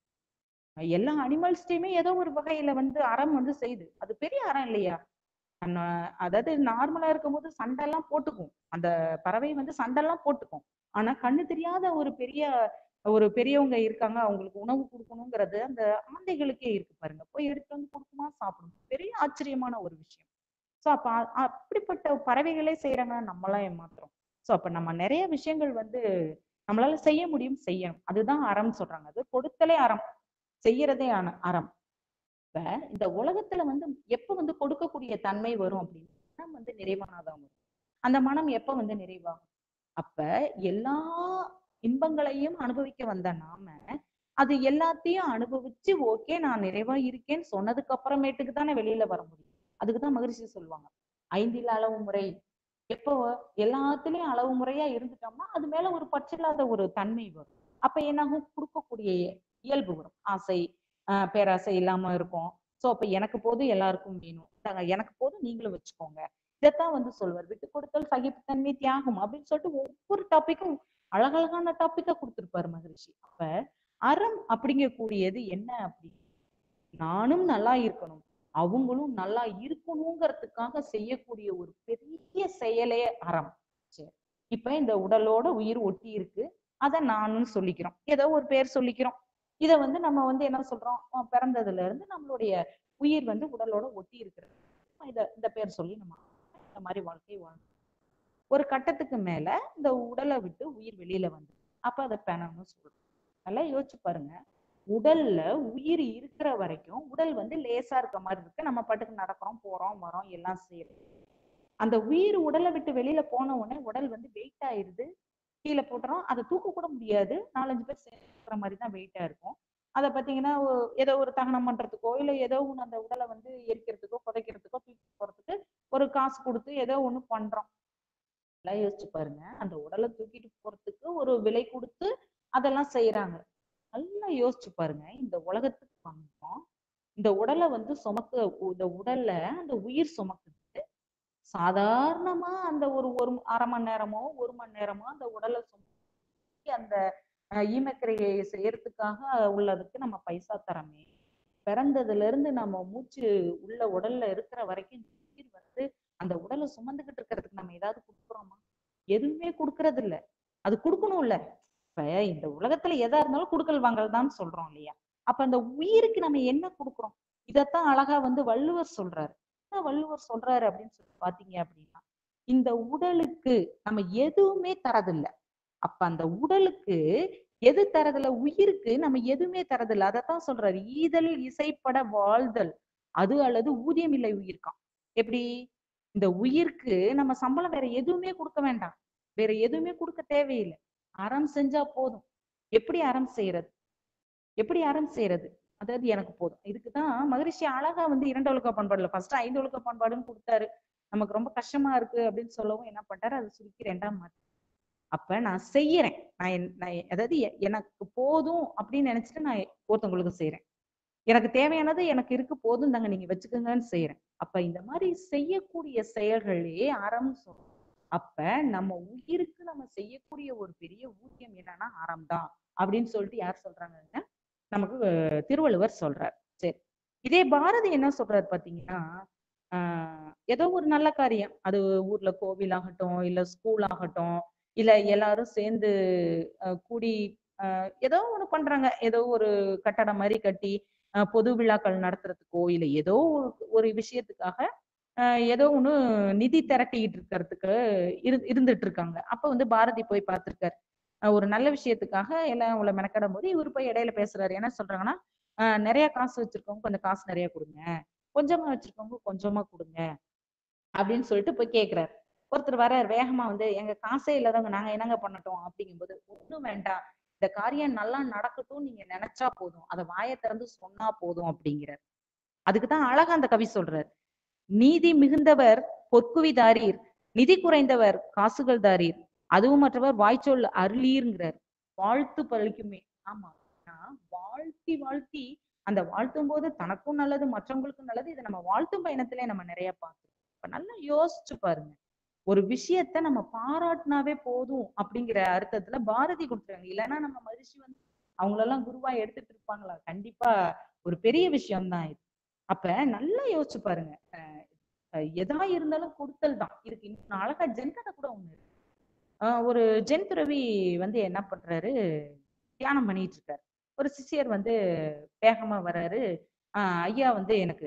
S2: எல்லா அனிமல்ஸ்டையுமே ஏதோ ஒரு வகையில வந்து அறம் வந்து செய்யுது அது பெரிய அறம் இல்லையா அண்ணா- அதாவது நார்மலா இருக்கும்போது சண்டை எல்லாம் போட்டுக்கும் அந்த பறவை வந்து சண்டை எல்லாம் போட்டுக்கும் ஆனா கண்ணு தெரியாத ஒரு பெரிய ஒரு பெரியவங்க இருக்காங்க அவங்களுக்கு உணவு கொடுக்கணுங்கிறது அந்த ஆந்தைகளுக்கே இருக்கு பாருங்க போய் எடுத்து வந்து கொடுக்குமா சாப்பிடும் பெரிய ஆச்சரியமான ஒரு விஷயம் சோ அப்ப அ- அப்படிப்பட்ட பறவைகளே செய்யறாங்க நம்மளாம் ஏமாத்துறோம் சோ அப்ப நம்ம நிறைய விஷயங்கள் வந்து நம்மளால செய்ய முடியும் செய்யணும் அதுதான் அறம் சொல்றாங்க அது கொடுத்தலே அறம் செய்யறதே அன- அறம் இப்ப இந்த உலகத்துல வந்து எப்ப வந்து கொடுக்கக்கூடிய தன்மை வரும் அப்படின்னு மனம் வந்து நிறைவானதான் வரும் அந்த மனம் எப்ப வந்து நிறைவாகும் அப்ப எல்லா இன்பங்களையும் அனுபவிக்க வந்த நாம அது எல்லாத்தையும் அனுபவிச்சு ஓகே நான் நிறைவா இருக்கேன்னு சொன்னதுக்கு அப்புறமேட்டுக்கு தானே வெளியில வர முடியும் அதுக்குதான் மகிழ்ச்சி சொல்லுவாங்க ஐந்தில் அளவு முறை எப்போ எல்லாத்துலயும் அளவு முறையா இருந்துட்டோம்னா அது மேல ஒரு பற்றில்லாத ஒரு தன்மை வரும் அப்ப என்னாகும் கொடுக்கக்கூடிய இயல்பு வரும் ஆசை ஆஹ் பேராசை இல்லாம இருக்கும் சோ அப்ப எனக்கு போதும் எல்லாருக்கும் வேணும் இந்தாங்க, எனக்கு போதும் நீங்களும் வச்சுக்கோங்க இதைத்தான் வந்து சொல்வார் விட்டு கொடுத்தல் சகிப்புத்தன்மை தியாகம் அப்படின்னு சொல்லிட்டு ஒவ்வொரு டாபிக்கும் அழகழகான டாபிக்கா கொடுத்திருப்பாரு மகரிஷி அப்ப அறம் அப்படிங்கக்கூடியது என்ன அப்படி நானும் நல்லா இருக்கணும் அவங்களும் நல்லா இருக்கணுங்கிறதுக்காக செய்யக்கூடிய ஒரு பெரிய செயலே அறம் சரி இப்ப இந்த உடலோட உயிர் ஒட்டி இருக்கு அத நானும் சொல்லிக்கிறோம் ஏதோ ஒரு பேர் சொல்லிக்கிறோம் இத வந்து நம்ம வந்து என்ன சொல்றோம் அஹ் பிறந்ததுல இருந்து நம்மளுடைய உயிர் வந்து உடலோட ஒட்டி இருக்கிறது இத இந்த பேர் சொல்லி நம்ம இந்த மாதிரி வாழ்க்கை வாழணும் ஒரு கட்டத்துக்கு மேல இந்த உடலை விட்டு உயிர் வெளியில வந்து அப்ப அதை பெணம்னு சொல்றோம் நல்லா யோசிச்சு பாருங்க உடல்ல உயிர் இருக்கிற வரைக்கும் உடல் வந்து லேசா இருக்க மாதிரி இருக்கு நம்ம பாட்டுக்கு நடக்கிறோம் போறோம் வரோம் எல்லாம் செய்யறோம் அந்த உயிர் உடலை விட்டு வெளியில போன உடனே உடல் வந்து வெயிட் ஆயிருது கீழே போட்டுறோம் அதை தூக்க கூட முடியாது நாலஞ்சு பேர் சேர்க்கிற மாதிரி தான் வெயிட்டா இருக்கும் அதை பாத்தீங்கன்னா ஒ- ஏதோ ஒரு தகனம் பண்றதுக்கோ இல்ல ஏதோ ஒண்ணு அந்த உடலை வந்து எரிக்கிறதுக்கோ புதைக்கிறதுக்கோ தூக்கி போறதுக்கு ஒரு காசு கொடுத்து ஏதோ ஒண்ணு பண்றோம் எல்லாம் யோசிச்சு பாருங்க அந்த உடலை தூக்கிட்டு போறதுக்கு ஒரு விலை கொடுத்து அதெல்லாம் செய்யறாங்க நல்லா யோசிச்சு பாருங்க இந்த உலகத்துக்கு வந்தோம் இந்த உடலை வந்து சுமக்க இந்த உடல்ல அந்த உயிர் சுமக்குது சாதாரணமா அந்த ஒரு ஒரு அரை மணி நேரமோ ஒரு மணி நேரமோ அந்த உடலை சுமக்கி அந்த அஹ், ஈமக்கிரையை செய்யறதுக்காக உள்ளதுக்கு நம்ம பைசா தரமே பிறந்ததுல இருந்து நம்ம மூச்சு உள்ள உடல்ல இருக்கிற வரைக்கும் இந்த உயிர் வந்து அந்த உடலை சுமந்துகிட்டு இருக்கிறதுக்கு நம்ம ஏதாவது கொடுக்குறோமா எதுவுமே கொடுக்கறது இல்ல அது கொடுக்கணும்ல இப்ப இந்த உலகத்துல எதா இருந்தாலும் குடுக்கல் வாங்கல் தான் சொல்றோம் இல்லையா அப்ப அந்த உயிருக்கு நம்ம என்ன கொடுக்குறோம் இதத்தான் அழகா வந்து வள்ளுவர் சொல்றாரு என்ன வள்ளுவர் சொல்றாரு அப்படின்னு சொல்லி பாத்தீங்க அப்படின்னா இந்த உடலுக்கு நம்ம எதுவுமே தரதில்ல அப்ப அந்த உடலுக்கு எது தரதில்ல உயிருக்கு நம்ம எதுவுமே தரதில்ல அதத்தான் சொல்றாரு ஈதல் இசைப்பட வாழ்தல் அது அல்லது ஊதியம் இல்லை உயிர்க்காம் எப்படி இந்த உயிருக்கு நம்ம சம்பளம் வேற எதுவுமே கொடுக்க வேண்டாம் வேற எதுவுமே கொடுக்க தேவையில்லை அறம் செஞ்சா போதும் எப்படி அறம் செய்யறது எப்படி அறம் செய்யறது அதாவது எனக்கு போதும் இதுக்குதான் மகரிஷி அழகா வந்து இரண்டு ஒழுக்க பண்பாடுல ஃபர்ஸ்ட் ஐந்து ஒழுக்க பண்பாடுன்னு கொடுத்தாரு நமக்கு ரொம்ப கஷ்டமா இருக்கு அப்படின்னு சொல்லவும் என்ன பண்ணிட்டாரு அதை சுருக்கி ரெண்டாம் மாத்தி அப்ப நான் செய்யறேன் நான் என்- நான் எ- அதாவது எ- எனக்கு போதும் அப்படின்னு நினைச்சிட்டு நான் ஒருத்தவங்களுக்கு செய்யறேன் எனக்கு தேவையானது எனக்கு இருக்கு போதும் தாங்க நீங்க வச்சுக்கோங்கன்னு செய்யறேன் அப்ப இந்த மாதிரி செய்யக்கூடிய செயல்களே அறம் சொல்றோம் அப்ப நம்ம உயிருக்கு நம்ம செய்யக்கூடிய ஒரு பெரிய ஊதியம் என்னன்னா அறம் தான் அப்படின்னு சொல்லிட்டு யார் சொல்றாங்கங்க நமக்கு அஹ், திருவள்ளுவர் சொல்றார் சரி இதே பாரதி என்ன சொல்றாரு பாத்தீங்கன்னா ஆஹ் ஏதோ ஒரு நல்ல காரியம் அது ஊர்ல கோவில் ஆகட்டும் இல்ல ஸ்கூல் ஆகட்டும் இல்ல எல்லாரும் சேர்ந்து அஹ், கூடி அஹ், ஏதோ ஒண்ணு பண்றாங்க ஏதோ ஒரு கட்டடம் மாதிரி கட்டி அஹ், பொது விழாக்கள் நடத்துறதுக்கோ இல்ல ஏதோ ஒரு- ஒரு விஷயத்துக்காக அஹ், ஏதோ ஒண்ணு நிதி திரட்டிட்டு இருக்கிறதுக்கு இரு இருந்துட்டு இருக்காங்க அப்ப வந்து பாரதி போய் பார்த்திருக்காரு அஹ், ஒரு நல்ல விஷயத்துக்காக எல்லாம் உள்ள மெனக்கடும் போது இவர் போய் இடையில பேசுறாரு என்ன சொல்றாங்கன்னா அஹ், நிறைய காசு வச்சிருக்கவங்க கொஞ்சம் காசு நிறைய கொடுங்க கொஞ்சமா வச்சிருக்கவங்க கொஞ்சமா கொடுங்க அப்படின்னு சொல்லிட்டு போய் கேக்குறாரு ஒருத்தர் வர்றாரு வேகமா வந்து எங்க காசே இல்லாதவங்க நாங்க என்னங்க பண்ணட்டும் அப்படிங்கும்போது ஒண்ணும் வேண்டாம் இந்த காரியம் நல்லா நடக்கட்டும் நீங்க நினைச்சா போதும் அதை வாயை திறந்து சொன்னா போதும் அப்படிங்கிறார் அதுக்குதான் அழகா அந்த கவி சொல்றார் நீதி மிகுந்தவர் பொற்குவிதாரீர் நிதி குறைந்தவர் காசுகள் தாரீர் அதுவும் மற்றவர் வாய்ச்சொல் அருளீர்ங்கிறார் வாழ்த்து பழிக்குமே ஆமா நான் வாழ்த்தி வாழ்த்தி அந்த வாழ்த்தும் போது தனக்கும் நல்லது மற்றவங்களுக்கும் நல்லது இதை நம்ம வாழ்த்தும் பயணத்திலே நம்ம நிறைய பார்க்கிறோம் இப்ப நல்லா யோசிச்சு பாருங்க ஒரு விஷயத்த நம்ம பாராட்டினாவே போதும் அப்படிங்கிற அர்த்தத்துல பாரதி கொடுத்துருக்காங்க இல்லைன்னா நம்ம மகிழ்ச்சி வந்து அவங்களெல்லாம் குருவா எடுத்துட்டு இருப்பாங்களா கண்டிப்பா ஒரு பெரிய விஷயம்தான் இது அப்ப நல்லா யோசிச்சு பாருங்க அஹ் அஹ் எதா இருந்தாலும் கொடுத்தல் தான் இருக்கு இன்னும் அழகா ஜென் கதை கூட ஒண்ணு இருக்கு ஆஹ் ஒரு ஜென் துறவி வந்து என்ன பண்றாரு தியானம் பண்ணிட்டு இருக்காரு ஒரு சிஷ்யர் வந்து வேகமா வர்றாரு ஆஹ் ஐயா வந்து எனக்கு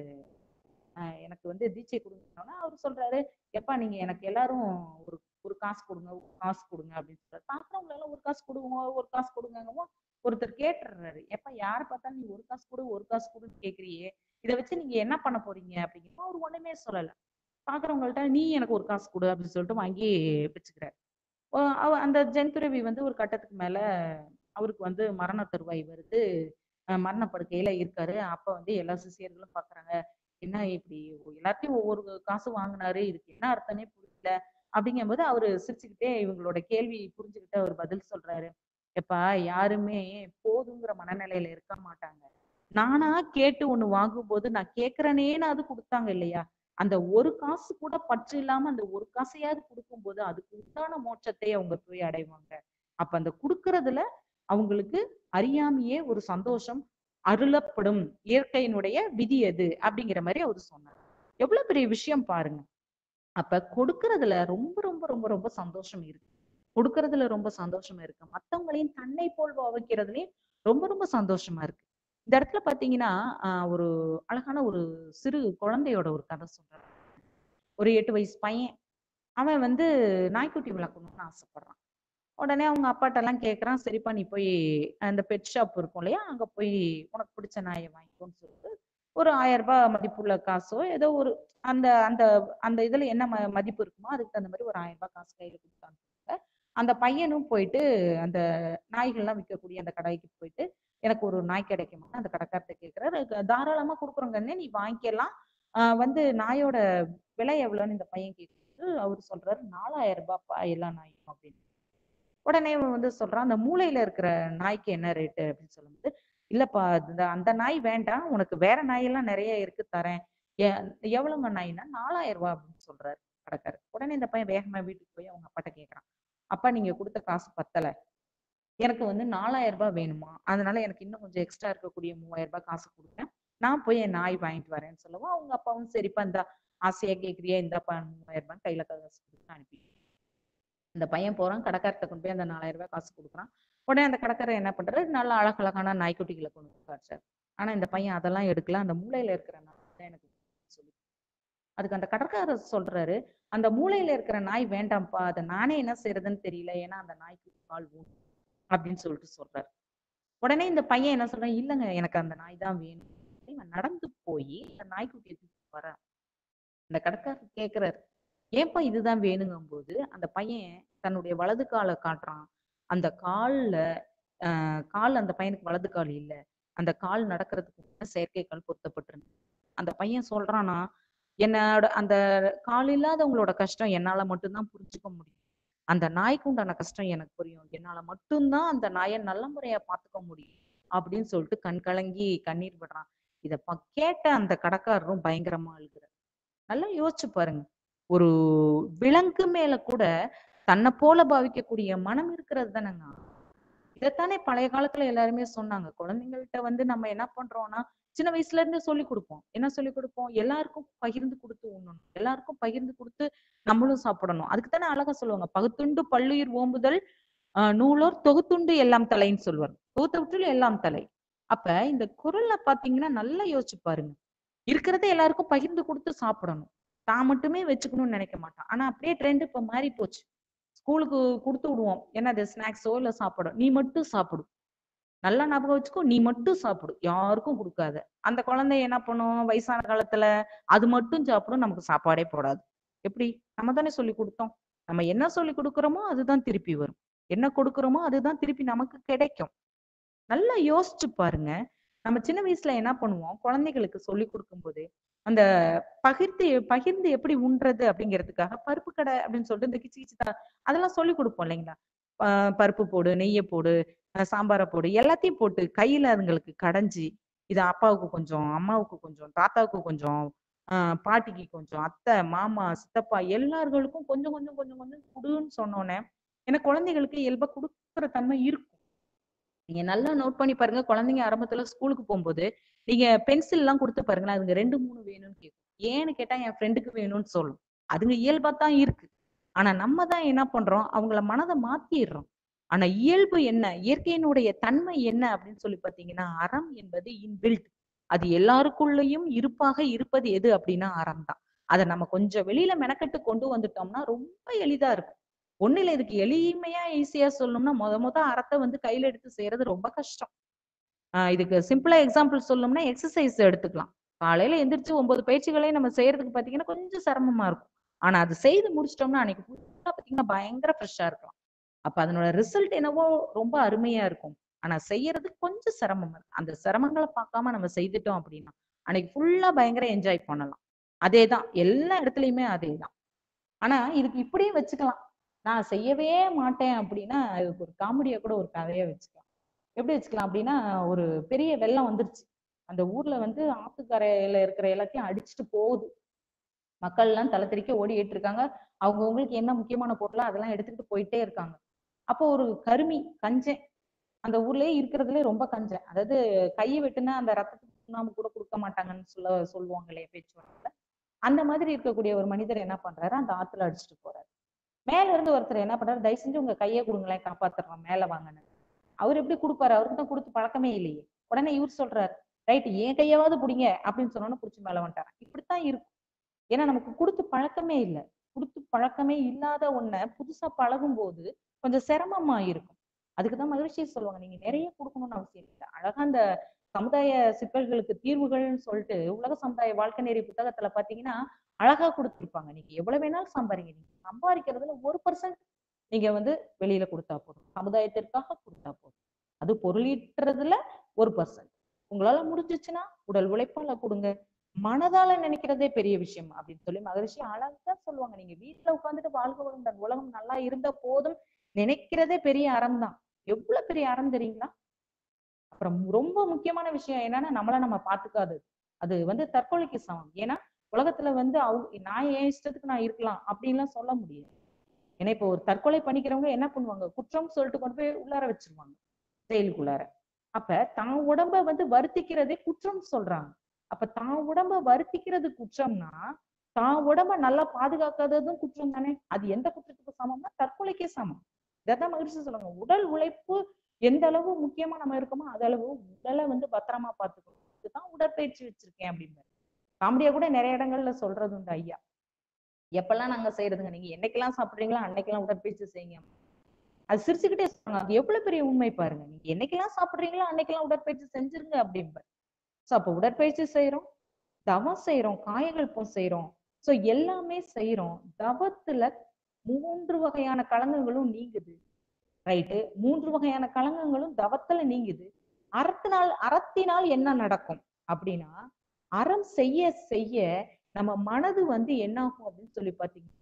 S2: ஆஹ் எனக்கு வந்து தீட்சை கொடுங்கன்னா அவர் சொல்றாரு எப்பா நீங்க எனக்கு எல்லாரும் ஒரு ஒரு காசு கொடுங்க ஒரு காசு கொடுங்க அப்படின்னு சொல்றாரு பாக்குறவங்க எல்லாம் ஒரு காசு கொடுங்க ஒரு காசு கொடுங்கங்கவும் ஒருத்தர் கேட்டுறாரு எப்ப யார பார்த்தாலும் நீ ஒரு காசு கொடு ஒரு காசு கொடுன்னு கேக்குறியே இதை வச்சு நீங்க என்ன பண்ண போறீங்க அப்படிங்கிறப்ப அவர் ஒண்ணுமே சொல்லல பாக்குறவங்கள்ட்ட நீ எனக்கு ஒரு காசு கொடு அப்படின்னு சொல்லிட்டு வாங்கி வச்சுக்கிறாரு ஓ, அவ- அந்த ஜென்துறவி வந்து ஒரு கட்டத்துக்கு மேல அவருக்கு வந்து மரண தருவாய் வருது அஹ் மரண படுக்கையில இருக்காரு அப்ப வந்து எல்லா சிஷியர்களும் பாக்குறாங்க என்ன இப்படி எல்லாத்தையும் ஒவ்வொரு காசு வாங்கினாரு இதுக்கு என்ன அர்த்தமே புரியல அப்படிங்கும்போது அவரு சிரிச்சுக்கிட்டே இவங்களோட கேள்வி புரிஞ்சுக்கிட்டு அவர் பதில் சொல்றாரு எப்பா யாருமே போதுங்கிற மனநிலையில இருக்க மாட்டாங்க நானா கேட்டு ஒண்ணு வாங்கும்போது நான் கேக்குறேனேன்னு அது கொடுத்தாங்க இல்லையா அந்த ஒரு காசு கூட பற்று இல்லாம அந்த ஒரு காசையாவது கொடுக்கும்போது அதுக்கு உண்டான மோட்சத்தை அவங்க போய் அடைவாங்க அப்ப அந்த கொடுக்கறதுல அவங்களுக்கு அறியாமையே ஒரு சந்தோஷம் அருளப்படும் இயற்கையினுடைய விதி எது அப்படிங்கிற மாதிரி அவர் சொன்னார் எவ்வளவு பெரிய விஷயம் பாருங்க அப்ப கொடுக்கறதுல ரொம்ப ரொம்ப ரொம்ப ரொம்ப சந்தோஷம் இருக்கு கொடுக்கறதுல ரொம்ப சந்தோஷமா இருக்கு மத்தவங்களையும் தன்னை போல் வைக்கிறதுலயும் ரொம்ப ரொம்ப சந்தோஷமா இருக்கு இந்த இடத்துல பாத்தீங்கன்னா ஆஹ் ஒரு அழகான ஒரு சிறு குழந்தையோட ஒரு கதை சொல்றேன் ஒரு எட்டு வயசு பையன் அவன் வந்து நாய்க்குட்டி வளர்க்கணும்னு ஆசைப்படுறான் உடனே அவங்க அப்பாட்ட எல்லாம் கேக்குறான் சரிப்பா நீ போய் அந்த பெட் ஷாப் இருக்கும் இல்லையா அங்க போய் உனக்கு பிடிச்ச நாயை வாங்கிக்கோன்னு சொல்லிட்டு ஒரு ஆயிரம் ரூபாய் மதிப்புள்ள காசோ ஏதோ ஒரு அந்த அந்த அந்த இதுல என்ன ம- மதிப்பு இருக்குமோ அதுக்கு தகுந்த மாதிரி ஒரு ஆயிரம் ரூபாய் காசு கையில கொடுத்தாங்க அந்த பையனும் போயிட்டு அந்த நாய்கள்லாம் விற்கக்கூடிய அந்த கடைக்கு போயிட்டு எனக்கு ஒரு நாய் கிடைக்குமா அந்த கடைக்காரத்தை கேட்கிறாரு "க- தாராளமா கொடுக்குறோங்கன்னு நீ வாங்கிக்கலாம் ஆஹ் வந்து நாயோட விலை எவ்வளவுன்னு இந்த பையன் கேட்கும்போது அவர் சொல்றாரு நாலாயிரம் ரூபாய்ப்பா எல்லா நாயும் அப்படின்னு உடனே இவன் வந்து சொல்றான் அந்த மூலையில இருக்கிற நாய்க்கு என்ன ரேட்டு அப்படின்னு சொல்லும்போது இல்லப்பா இந்த அந்த நாய் வேண்டாம் உனக்கு வேற நாயெல்லாம் நிறைய இருக்கு தரேன் எ- எவ்வளவுங்க நாய்னா நாலாயிரம் ரூபாய் அப்படின்னு சொல்றாரு கடைக்காரர் உடனே இந்த பையன் வேகமா வீட்டுக்கு போய் அவங்க அப்பாட்ட கேக்குறான் அப்பா நீங்க கொடுத்த காசு பத்தல எனக்கு வந்து நாலாயிரம் ரூபாய் வேணுமா அதனால எனக்கு இன்னும் கொஞ்சம் எக்ஸ்ட்ரா இருக்கக்கூடிய மூவாயிரம் ரூபாய் காசு கொடுங்க நான் போய் என் நாய் வாங்கிட்டு வரேன்னு சொல்லவும் அவங்க அப்பாவும் சரிப்பா இந்த ஆசையா கேக்குறியா இந்தாப்பா மூவாயிரம் ரூபாய் கையில காசு கொடுத்து அனுப்பி இந்த பையன் போறான் கடைக்காரத்தை கொண்டு போய் அந்த நாலாயிரம் ரூபாய் காசு கொடுக்குறான் உடனே அந்த கடைக்காரர் என்ன பண்றாரு நல்ல அழகழகான நாய்க்குட்டிகளை கொண்டு வந்து காட்டுறாரு ஆனா இந்த பையன் அதெல்லாம் எடுக்கல அந்த மூலையில இருக்கிற நாய் தான் எனக்கு சொல்லி அதுக்கு அந்த கடைக்காரர் சொல்றாரு அந்த மூலையில இருக்கிற நாய் வேண்டாம்ப்பா அதை நானே என்ன செய்யறதுன்னு தெரியல ஏன்னா அந்த நாய்க்கு கால் ஊன் அப்படின்னு சொல்லிட்டு சொல்றாரு உடனே இந்த பையன் என்ன சொல்றான் இல்லைங்க எனக்கு அந்த நாய் தான் வேணும் இவன் நடந்து போய் அந்த நாய்க்குட்டியை தூக்கிட்டு வர அந்த கடைக்காரர் கேக்குறாரு ஏன்பா இதுதான் வேணுங்கும் போது அந்த பையன் தன்னுடைய வலது காலை காட்டுறான் அந்த கால்ல ஆஹ் கால் அந்த பையனுக்கு வலது கால் இல்ல அந்த கால் நடக்கிறதுக்கு முன்ன செயற்கை கால் பொருத்தப்பட்டிருந்து அந்த பையன் சொல்றானா என்னோட அந்த கால் இல்லாதவங்களோட கஷ்டம் என்னால மட்டும்தான் புரிஞ்சுக்க முடியும் அந்த நாய்க்கு உண்டான கஷ்டம் எனக்கு புரியும் என்னால மட்டும்தான் அந்த நாயை நல்ல முறையா பாத்துக்க முடியும் அப்படின்னு சொல்லிட்டு கண் கலங்கி கண்ணீர் விடுறான் இத ப- கேட்ட அந்த கடைக்காரரும் பயங்கரமா அழுகுறாரு நல்லா யோசிச்சு பாருங்க ஒரு விலங்கு மேல கூட தன்னை போல பாவிக்கக்கூடிய மனம் இருக்கிறது தானேங்க இதைத்தானே பழைய காலத்துல எல்லாருமே சொன்னாங்க குழந்தைங்கள்ட்ட வந்து நம்ம என்ன பண்றோம்னா சின்ன வயசுல இருந்து சொல்லி கொடுப்போம் என்ன சொல்லி கொடுப்போம் எல்லாருக்கும் பகிர்ந்து கொடுத்து உண்ணணும் எல்லாருக்கும் பகிர்ந்து கொடுத்து நம்மளும் சாப்பிடணும் அதுக்கு தானே அழகா சொல்லுவாங்க பகுத்துண்டு பல்லுயிர் ஓம்புதல் ஆஹ் நூலோர் தொகுத்துண்டு எல்லாம் தலைன்னு சொல்லுவார் தொகுத்துட்டு எல்லாம் தலை அப்ப இந்த குரல்ல பாத்தீங்கன்னா நல்லா யோசிச்சு பாருங்க இருக்கிறத எல்லாருக்கும் பகிர்ந்து கொடுத்து சாப்பிடணும் தான் மட்டுமே வச்சுக்கணும்னு நினைக்க மாட்டான் ஆனா அப்படியே ட்ரெண்ட் இப்ப மாறி போச்சு ஸ்கூலுக்கு கொடுத்து விடுவோம் என்னது ஸ்நாக்ஸோ இல்ல சாப்பிடும் நீ மட்டும் சாப்பிடு நல்லா ஞாபகம் வச்சுக்கோ நீ மட்டும் சாப்பிடு யாருக்கும் கொடுக்காத அந்த குழந்தை என்ன பண்ணும் வயசான காலத்துல அது மட்டும் சாப்பிடும் நமக்கு சாப்பாடே போடாது எப்படி நம்ம தானே சொல்லி கொடுத்தோம் நம்ம என்ன சொல்லி கொடுக்குறோமோ அதுதான் திருப்பி வரும் என்ன கொடுக்குறோமோ அதுதான் திருப்பி நமக்கு கிடைக்கும் நல்லா யோசிச்சு பாருங்க நம்ம சின்ன வயசுல என்ன பண்ணுவோம் குழந்தைகளுக்கு சொல்லி கொடுக்கும்போது அந்த பகிர்ந்து பகிர்ந்து எப்படி உண்றது அப்படிங்கிறதுக்காக பருப்பு கடை அப்படின்னு சொல்லிட்டு இந்த கிச்சு கிச்சு தா- அதெல்லாம் சொல்லி கொடுப்போம் இல்லைங்களா ப- பருப்பு போடு நெய்யை போடு அஹ் சாம்பாரை போடு எல்லாத்தையும் போட்டு கையில அதுங்களுக்கு கடைஞ்சி இது அப்பாவுக்கு கொஞ்சம் அம்மாவுக்கு கொஞ்சம் தாத்தாவுக்கு கொஞ்சம் ஆஹ் பாட்டிக்கு கொஞ்சம் அத்தை மாமா சித்தப்பா எல்லார்களுக்கும் கொஞ்சம் கொஞ்சம் கொஞ்சம் கொஞ்சம் குடுன்னு சொன்னோன்னே ஏன்னா குழந்தைகளுக்கு இயல்பா கொடுக்குற தன்மை இருக்கும் நீங்க நல்லா நோட் பண்ணி பாருங்க குழந்தைங்க ஆரம்பத்துல ஸ்கூலுக்கு போகும்போது நீங்க பென்சில் எல்லாம் கொடுத்து பாருங்களேன் அதுங்க ரெண்டு மூணு வேணும்னு கேட்கும் ஏன்னு கேட்டா என் ஃப்ரெண்டுக்கு வேணும்னு சொல்லும் அதுங்க இயல்பா தான் இருக்கு ஆனா நம்ம தான் என்ன பண்றோம் அவங்கள மனதை மாத்திடுறோம் ஆனா இயல்பு என்ன இயற்கையினுடைய தன்மை என்ன அப்படின்னு சொல்லி பாத்தீங்கன்னா அறம் என்பது இன்பில்ட் அது எல்லாருக்குள்ளயும் இருப்பாக இருப்பது எது அப்படின்னா அறம் தான் அதை நம்ம கொஞ்சம் வெளியில மெனக்கெட்டு கொண்டு வந்துட்டோம்னா ரொம்ப எளிதா இருக்கும் ஒண்ணு இல்ல இதுக்கு எளிமையா ஈஸியா சொல்லணும்னா முத முத அறத்தை வந்து கையில எடுத்து செய்யறது ரொம்ப கஷ்டம் ஆஹ் இதுக்கு சிம்பிளா எக்ஸாம்பிள் சொல்லணும்னா எக்ஸசைஸ் எடுத்துக்கலாம் காலையில எந்திரிச்சு ஒன்பது பயிற்சிகளையும் நம்ம செய்யறதுக்கு பாத்தீங்கன்னா கொஞ்சம் சிரமமா இருக்கும் ஆனா அது செய்து முடிச்சிட்டோம்னா அன்னைக்கு ஃபுல்லா பாத்தீங்கன்னா பயங்கர ஃப்ரெஷ்ஷா இருக்கலாம் அப்ப அதனோட ரிசல்ட் என்னவோ ரொம்ப அருமையா இருக்கும் ஆனா செய்யறது கொஞ்சம் சிரமம் இருக்கு. அந்த சிரமங்களை பார்க்காம நம்ம செய்துட்டோம் அப்படின்னா அன்னைக்கு ஃபுல்லா பயங்கர என்ஜாய் பண்ணலாம் அதேதான் எல்லா இடத்துலயுமே அதேதான் ஆனா இதுக்கு இப்படியே வச்சுக்கலாம் நான் செய்யவே மாட்டேன் அப்படின்னா இதுக்கு ஒரு காமெடியா கூட ஒரு கதையா வச்சுக்கலாம் எப்படி வச்சுக்கலாம் அப்படின்னா ஒரு பெரிய வெள்ளம் வந்துருச்சு அந்த ஊர்ல வந்து ஆத்துக்கரையில இருக்கிற எல்லாத்தையும் அடிச்சுட்டு போகுது மக்கள் எல்லாம் தலை தெறிக்க ஓடிட்டு இருக்காங்க அவங்கவுங்களுக்கு என்ன முக்கியமான பொருளோ அதெல்லாம் எடுத்துக்கிட்டு போயிட்டே இருக்காங்க அப்போ ஒரு கருமி கஞ்சன் அந்த ஊர்லயே இருக்கிறதுலே ரொம்ப கஞ்சன் அதாவது கையை வெட்டுனா அந்த ரத்தத்துக்கு சுண்ணாம்பு கூட கொடுக்க மாட்டாங்கன்னு சொல்ல சொல்லுவாங்களே பேச்சுவார்த்தை அந்த மாதிரி இருக்கக்கூடிய ஒரு மனிதர் என்ன பண்றாரு அந்த ஆத்துல அடிச்சுட்டு போறாரு மேல இருந்து ஒருத்தர் என்ன பண்றாரு தயவு செஞ்சு உங்க கையை கொடுங்களேன் காப்பாத்துறோம் மேல வாங்கன்னு அவர் எப்படி கொடுப்பாரு அவருக்கு தான் கொடுத்து பழக்கமே இல்லையே உடனே இவர் சொல்றாரு ரைட் என் கையாவது பிடிங்க அப்படின்னு சொன்னோன்னு புடிச்சு மேல வந்துட்டாரு இப்படித்தான் இருக்கும் ஏன்னா நமக்கு கொடுத்து பழக்கமே இல்லை கொடுத்து பழக்கமே இல்லாத ஒண்ண புதுசா பழகும் போது கொஞ்சம் சிரமமா இருக்கும் அதுக்குதான் மகிழ்ச்சி சொல்லுவாங்க நீங்க நிறைய கொடுக்கணும்னு அவசியம் இல்லை அழகா அந்த சமுதாய சிக்கல்களுக்கு தீர்வுகள்னு சொல்லிட்டு உலக சமுதாய வாழ்க்கை நெறி புத்தகத்துல பாத்தீங்கன்னா அழகா கொடுத்திருப்பாங்க நீங்க எவ்வளவு வேணாலும் சம்பாதிங்க நீங்க சம்பாதிக்கிறதுல ஒரு பர்சன்ட் நீங்க வந்து வெளியில கொடுத்தா போதும் சமுதாயத்திற்காக கொடுத்தா போதும் அது பொருளீட்டுறதுல ஒரு பர்சன்ட் உங்களால முடிஞ்சிச்சுன்னா உடல் உழைப்பால கொடுங்க மனதால நினைக்கிறதே பெரிய விஷயம் அப்படின்னு சொல்லி மகரிஷி அழகா சொல்லுவாங்க நீங்க வீட்டுல உட்கார்ந்துட்டு வாழ்க வளமுடன் உலகம் நல்லா இருந்த போதும் நினைக்கிறதே பெரிய அறம் தான் எவ்வளவு பெரிய அறம் தெரியுங்களா அப்புறம் ரொம்ப முக்கியமான விஷயம் என்னன்னா நம்மள நம்ம பாத்துக்காதது அது வந்து தற்கொலைக்கு சமம் ஏன்னா உலகத்துல வந்து அவங்க நான் என் இஷ்டத்துக்கு நான் இருக்கலாம் அப்படின்லாம் சொல்ல முடியாது ஏன்னா இப்போ ஒரு தற்கொலை பண்ணிக்கிறவங்க என்ன பண்ணுவாங்க குற்றம் சொல்லிட்டு கொண்டு போய் உள்ளார வச்சிருவாங்க ஜெயிலுக்குள்ளார அப்ப தான் உடம்ப வந்து வருத்திக்கிறதே குற்றம் சொல்றாங்க அப்ப தான் உடம்ப வருத்திக்கிறது குற்றம்னா தான் உடம்ப நல்லா பாதுகாக்காததும் குற்றம் தானே அது எந்த குற்றத்துக்கு சமம்னா தற்கொலைக்கே சமம் இதான் மகிழ்ச்சி சொல்லுவாங்க உடல் உழைப்பு எந்த அளவு முக்கியமா நம்ம இருக்கோமோ அது அளவு உடலை வந்து பத்திரமா பார்த்துக்கணும் இதுதான் உடற்பயிற்சி வச்சிருக்கேன் அப்படின்னு காமெடியா கூட நிறைய இடங்கள்ல சொல்றது உண்டு ஐயா எப்பெல்லாம் நாங்க செய்யறதுங்க நீங்க என்னைக்கெல்லாம் சாப்பிடுறீங்களோ அன்னைக்கெல்லாம் உடற்பயிற்சி செய்யுங்க அது சிரிச்சுக்கிட்டே சொல்றாங்க அது எவ்வளவு பெரிய உண்மை பாருங்க நீங்க என்னைக்கெல்லாம் சாப்பிடுறீங்களோ அன்னைக்கெல்லாம் உடற்பயிற்சி செஞ்சிருங்க அப்படிம்பார் சோ அப்ப உடற்பயிற்சி செய்யறோம் தவம் செய்யறோம் காயகல்பம் செய்யறோம் சோ எல்லாமே செய்யறோம் தவத்துல மூன்று வகையான களங்கங்களும் நீங்குது ரைட்டு மூன்று வகையான களங்கங்களும் தவத்துல நீங்குது அறத்தினால் அறத்தினால் என்ன நடக்கும் அப்படின்னா அறம் செய்ய செய்ய நம்ம மனது வந்து என்ன ஆகும் அப்படின்னு சொல்லி பாத்தீங்கன்னா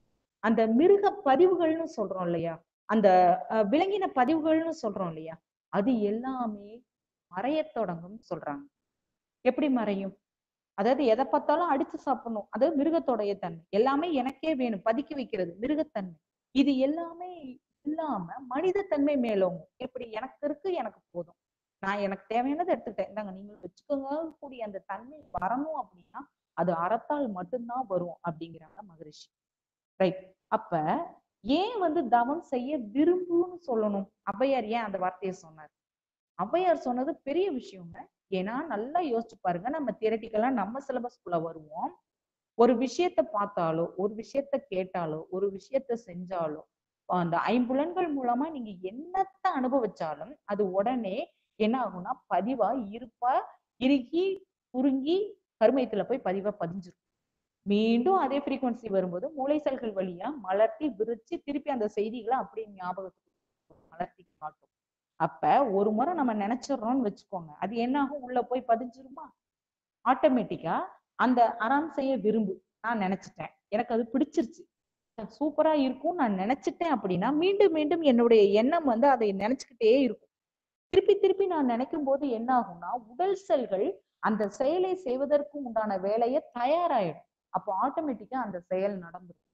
S2: அந்த மிருக பதிவுகள்னு சொல்றோம் இல்லையா அந்த அஹ், விலங்கின பதிவுகள்னு சொல்றோம் இல்லையா அது எல்லாமே மறையத் தொடங்கும் சொல்றாங்க எப்படி மறையும் அதாவது எதை பார்த்தாலும் அடிச்சு சாப்பிடணும் அதாவது மிருகத்தோடைய தன்மை எல்லாமே எனக்கே வேணும் பதுக்கி வைக்கிறது மிருகத்தன்மை இது எல்லாமே இல்லாம மனித தன்மை மேலோங்கும் எப்படி எனக்கு இருக்கு எனக்கு போதும் நான் எனக்கு தேவையானதை எடுத்துக்கிட்டேன் இந்தாங்க நீங்க வச்சுக்கோங்க கூடிய அந்த தன்மை வரணும் அப்படின்னா அது அறத்தால் மட்டும்தான் வரும் அப்படிங்கிறாங்க மகரிஷி ரைட் அப்ப ஏன் வந்து தவம் செய்ய விரும்புன்னு சொல்லணும் ஔவையார் ஏன் அந்த வார்த்தையை சொன்னார் ஔவையார் சொன்னது பெரிய விஷயங்க ஏன்னா நல்லா யோசிச்சு பாருங்க நம்ம தியரட்டிக்கலா நம்ம சிலபஸ்குள்ள வருவோம் ஒரு விஷயத்த பார்த்தாலோ ஒரு விஷயத்த கேட்டாலோ ஒரு விஷயத்த செஞ்சாலோ அந்த ஐம்புலன்கள் மூலமா நீங்க என்னத்த அனுபவிச்சாலும் அது உடனே என்ன ஆகும்னா பதிவா இருப்பா இறுகி குறுங்கி கருமையத்துல போய் பதிவா பதிஞ்சிரும் மீண்டும் அதே frequency வரும்போது மூளை செல்கள் வழியா மலர்த்தி விரிச்சு திருப்பி அந்த செய்திகளை அப்படியே ஞாபகத்துக்கு மலர்த்தி காட்டும் அப்ப ஒரு முறை நம்ம நினைச்சிடுறோம்னு வச்சுக்கோங்க அது என்ன ஆகும் உள்ள போய் பதிஞ்சிருமா ஆட்டோமேட்டிக்கா அந்த அறம் செய்ய விரும்பு நான் நினைச்சிட்டேன் எனக்கு அது பிடிச்சிருச்சு சூப்பரா இருக்கும் நான் நினைச்சிட்டேன் அப்படின்னா மீண்டும் மீண்டும் என்னுடைய எண்ணம் வந்து அதை நினைச்சுக்கிட்டே இருக்கும் திருப்பி திருப்பி நான் நினைக்கும் போது என்ன ஆகும்னா உடல் செல்கள் அந்த செயலை செய்வதற்கு உண்டான வேலையை தயாராயிடும் அப்போ ஆட்டோமேட்டிக்கா அந்த செயல் நடந்துரும்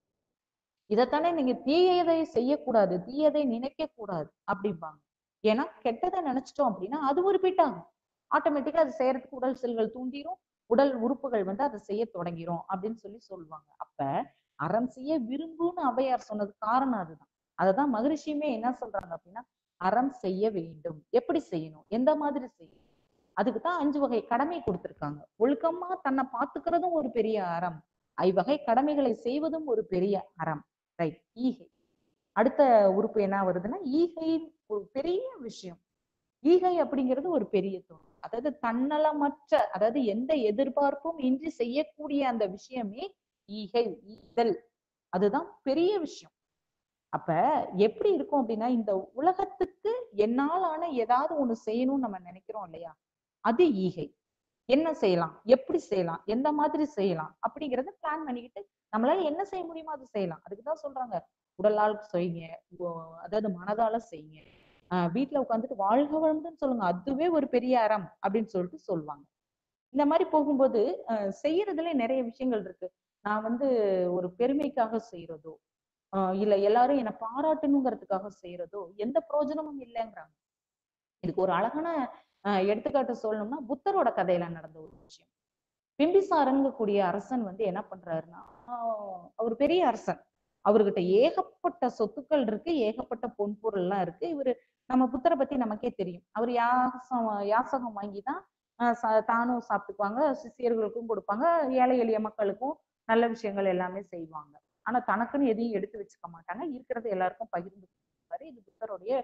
S2: இதைத்தானே நீங்க தீயதை செய்யக்கூடாது தீயதை நினைக்க கூடாது அப்படிம்பாங்க ஏன்னா கெட்டதை நினைச்சிட்டோம் அப்படின்னா அது ஒரு பிட் ஆகும் ஆட்டோமேட்டிக்கா அது செய்யறதுக்கு உடல் செல்கள் தூண்டிரும் உடல் உறுப்புகள் வந்து அதை செய்ய தொடங்கிரும் அப்படின்னு சொல்லி சொல்லுவாங்க அப்ப அறம் செய்ய விரும்புன்னு ஔவையார் சொன்னது காரணம் அதுதான் அததான் மகரிஷியுமே என்ன சொல்றாங்க அப்படின்னா அறம் செய்ய வேண்டும் எப்படி செய்யணும் எந்த மாதிரி செய்யணும் அதுக்கு தான் அஞ்சு வகை கடமை கொடுத்திருக்காங்க ஒழுக்கமா தன்னை பாத்துக்கிறதும் ஒரு பெரிய அறம் ஐவகை கடமைகளை செய்வதும் ஒரு பெரிய அறம் ரைட் ஈகை அடுத்த உறுப்பு என்ன வருதுன்னா ஈகை ஒரு பெரிய விஷயம் ஈகை அப்படிங்கிறது ஒரு பெரிய தொழில் அதாவது தன்னலமற்ற அதாவது எந்த எதிர்பார்ப்பும் இன்றி செய்யக்கூடிய அந்த விஷயமே ஈகை ஈதல் அதுதான் பெரிய விஷயம் அப்ப எப்படி இருக்கும் அப்படின்னா இந்த உலகத்துக்கு என்னால் ஆன ஏதாவது ஒண்ணு செய்யணும்னு நம்ம நினைக்கிறோம் இல்லையா அது ஈகை என்ன செய்யலாம் எப்படி செய்யலாம் எந்த மாதிரி செய்யலாம் அப்படிங்கறத பிளான் பண்ணிக்கிட்டு நம்மளால என்ன செய்ய முடியுமோ அது செய்யலாம் அதுக்குதான் சொல்றாங்க உடலால் செய்யுங்க உ- அதாவது மனதால செய்யுங்க ஆஹ் வீட்டுல உட்காந்துட்டு வாழ்க வளமுடன் சொல்லுங்க அதுவே ஒரு பெரிய அறம் அப்படின்னு சொல்லிட்டு சொல்லுவாங்க இந்த மாதிரி போகும்போது ஆஹ் செய்யறதுல நிறைய விஷயங்கள் இருக்கு நான் வந்து ஒரு பெருமைக்காக செய்யறதோ ஆஹ் இல்ல எல்லாரும் என்னை பாராட்டணுங்கிறதுக்காக செய்யறதோ எந்த பிரயோஜனமும் இல்லைங்கிறாங்க இதுக்கு ஒரு அழகான ஆஹ் எடுத்துக்காட்டு சொல்லணும்னா புத்தரோட கதையில நடந்த ஒரு விஷயம் பிம்பிசாரங்க கூடிய அரசன் வந்து என்ன பண்றாருன்னா ஆஹ் அவர் பெரிய அரசன் அவர்கிட்ட ஏகப்பட்ட சொத்துக்கள் இருக்கு ஏகப்பட்ட பொன் பொருள் எல்லாம் இருக்கு இவரு நம்ம புத்தரை பத்தி நமக்கே தெரியும் அவர் யாசம் யாசகம் வாங்கிதான் ஆஹ் ச- தானும் சாப்பிட்டுக்குவாங்க சிஷியர்களுக்கும் கொடுப்பாங்க ஏழை எளிய மக்களுக்கும் நல்ல விஷயங்கள் எல்லாமே செய்வாங்க ஆனா தனக்குன்னு எதையும் எடுத்து வச்சுக்க மாட்டாங்க இருக்கிறது எல்லாருக்கும் பகிர்ந்து கொடுப்பாரு இது புத்தருடைய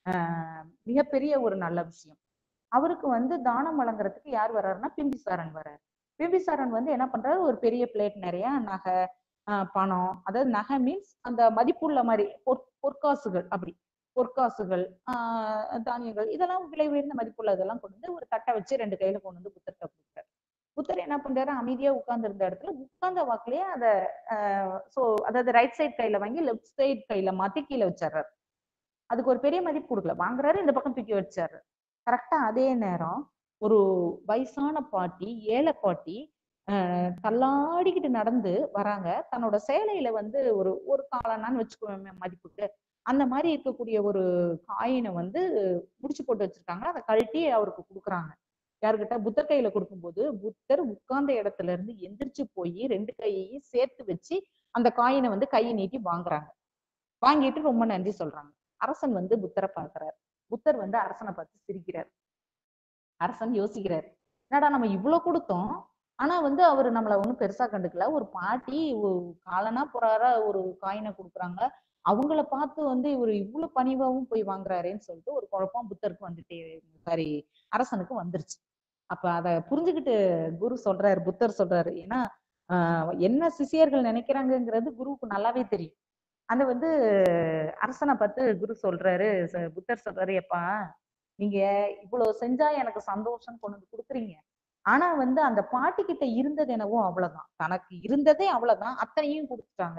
S2: ஆஹ் மிகப்பெரிய ஒரு நல்ல விஷயம் அவருக்கு வந்து தானம் வழங்குறதுக்கு யார் வர்றாருன்னா பிம்பிசாரன் வர்றாரு பிம்பிசாரன் வந்து என்ன பண்றாரு ஒரு பெரிய பிளேட் நிறைய நகை ஆஹ் பணம் அதாவது நகை மீன்ஸ் அந்த மதிப்புள்ள மாதிரி பொற் பொற்காசுகள் அப்படி பொற்காசுகள் ஆஹ் தானியங்கள் இதெல்லாம் விலை உயர்ந்த மதிப்புள்ள இதெல்லாம் கொண்டு வந்து ஒரு தட்டை வச்சு ரெண்டு கையில கொண்டு வந்து புத்தர்கிட்ட கொடுக்குறாரு புத்தர் என்ன பண்றாரு அமைதியா உட்கார்ந்து இருந்த இடத்துல உட்கார்ந்த வாக்குலயே அத சோ அதாவது ரைட் சைடு கையில வாங்கி லெஃப்ட் சைடு கையில மாத்தி கீழே வச்சிடுறாரு அதுக்கு ஒரு பெரிய மதிப்பு கொடுக்கல வாங்குறாரு இந்த பக்கம் தூக்கி வச்சாரு கரெக்டா அதே நேரம் ஒரு வயசான பாட்டி ஏழை பாட்டி ஆஹ் தள்ளாடிக்கிட்டு நடந்து வராங்க தன்னோட சேலையில வந்து ஒரு ஒரு காலனான்னு வச்சுக்கோமே மதிப்புக்கு அந்த மாதிரி இருக்கக்கூடிய ஒரு காயினை வந்து முடிச்சு போட்டு வச்சிருக்காங்க அதை கழட்டி அவருக்கு கொடுக்குறாங்க யாருக்கிட்ட புத்தர் கையில கொடுக்கும்போது புத்தர் உட்கார்ந்த இடத்துல இருந்து எந்திரிச்சு போய் ரெண்டு கையையும் சேர்த்து வச்சு அந்த காயினை வந்து கையை நீட்டி வாங்குறாங்க வாங்கிட்டு ரொம்ப நன்றி சொல்றாங்க அரசன் வந்து புத்தரை பார்க்கிறார் புத்தர் வந்து அரசனை பார்த்து சிரிக்கிறார் அரசன் யோசிக்கிறார் என்னடா நம்ம இவ்வளவு கொடுத்தோம் ஆனா வந்து அவர் நம்மள ஒண்ணும் பெருசா கண்டுக்கல ஒரு பாட்டி ஒரு காலனா புறாரா ஒரு காயினை கொடுக்குறாங்க அவங்கள பார்த்து வந்து இவர் இவ்வளவு பணிவாவும் போய் வாங்குறாரேன்னு சொல்லிட்டு ஒரு குழப்பம் புத்தருக்கு வந்துட்டே சாரி அரசனுக்கு வந்துருச்சு அப்ப அத புரிஞ்சுக்கிட்டு குரு சொல்றாரு புத்தர் சொல்றாரு ஏன்னா ஆஹ் என்ன சிஷியர்கள் நினைக்கிறாங்கங்கிறது குருவுக்கு நல்லாவே தெரியும் அந்த வந்து அரசனை பார்த்து குரு சொல்றாரு ச- புத்தர் சொல்றாரு எப்பா நீங்க இவ்வளவு செஞ்சா எனக்கு சந்தோஷம் கொண்டு வந்து கொடுக்குறீங்க ஆனா வந்து அந்த பாட்டி கிட்ட இருந்தது என்னவோ அவ்வளவுதான் தனக்கு இருந்ததே அவ்வளவுதான் அத்தனையும் கொடுத்துட்டாங்க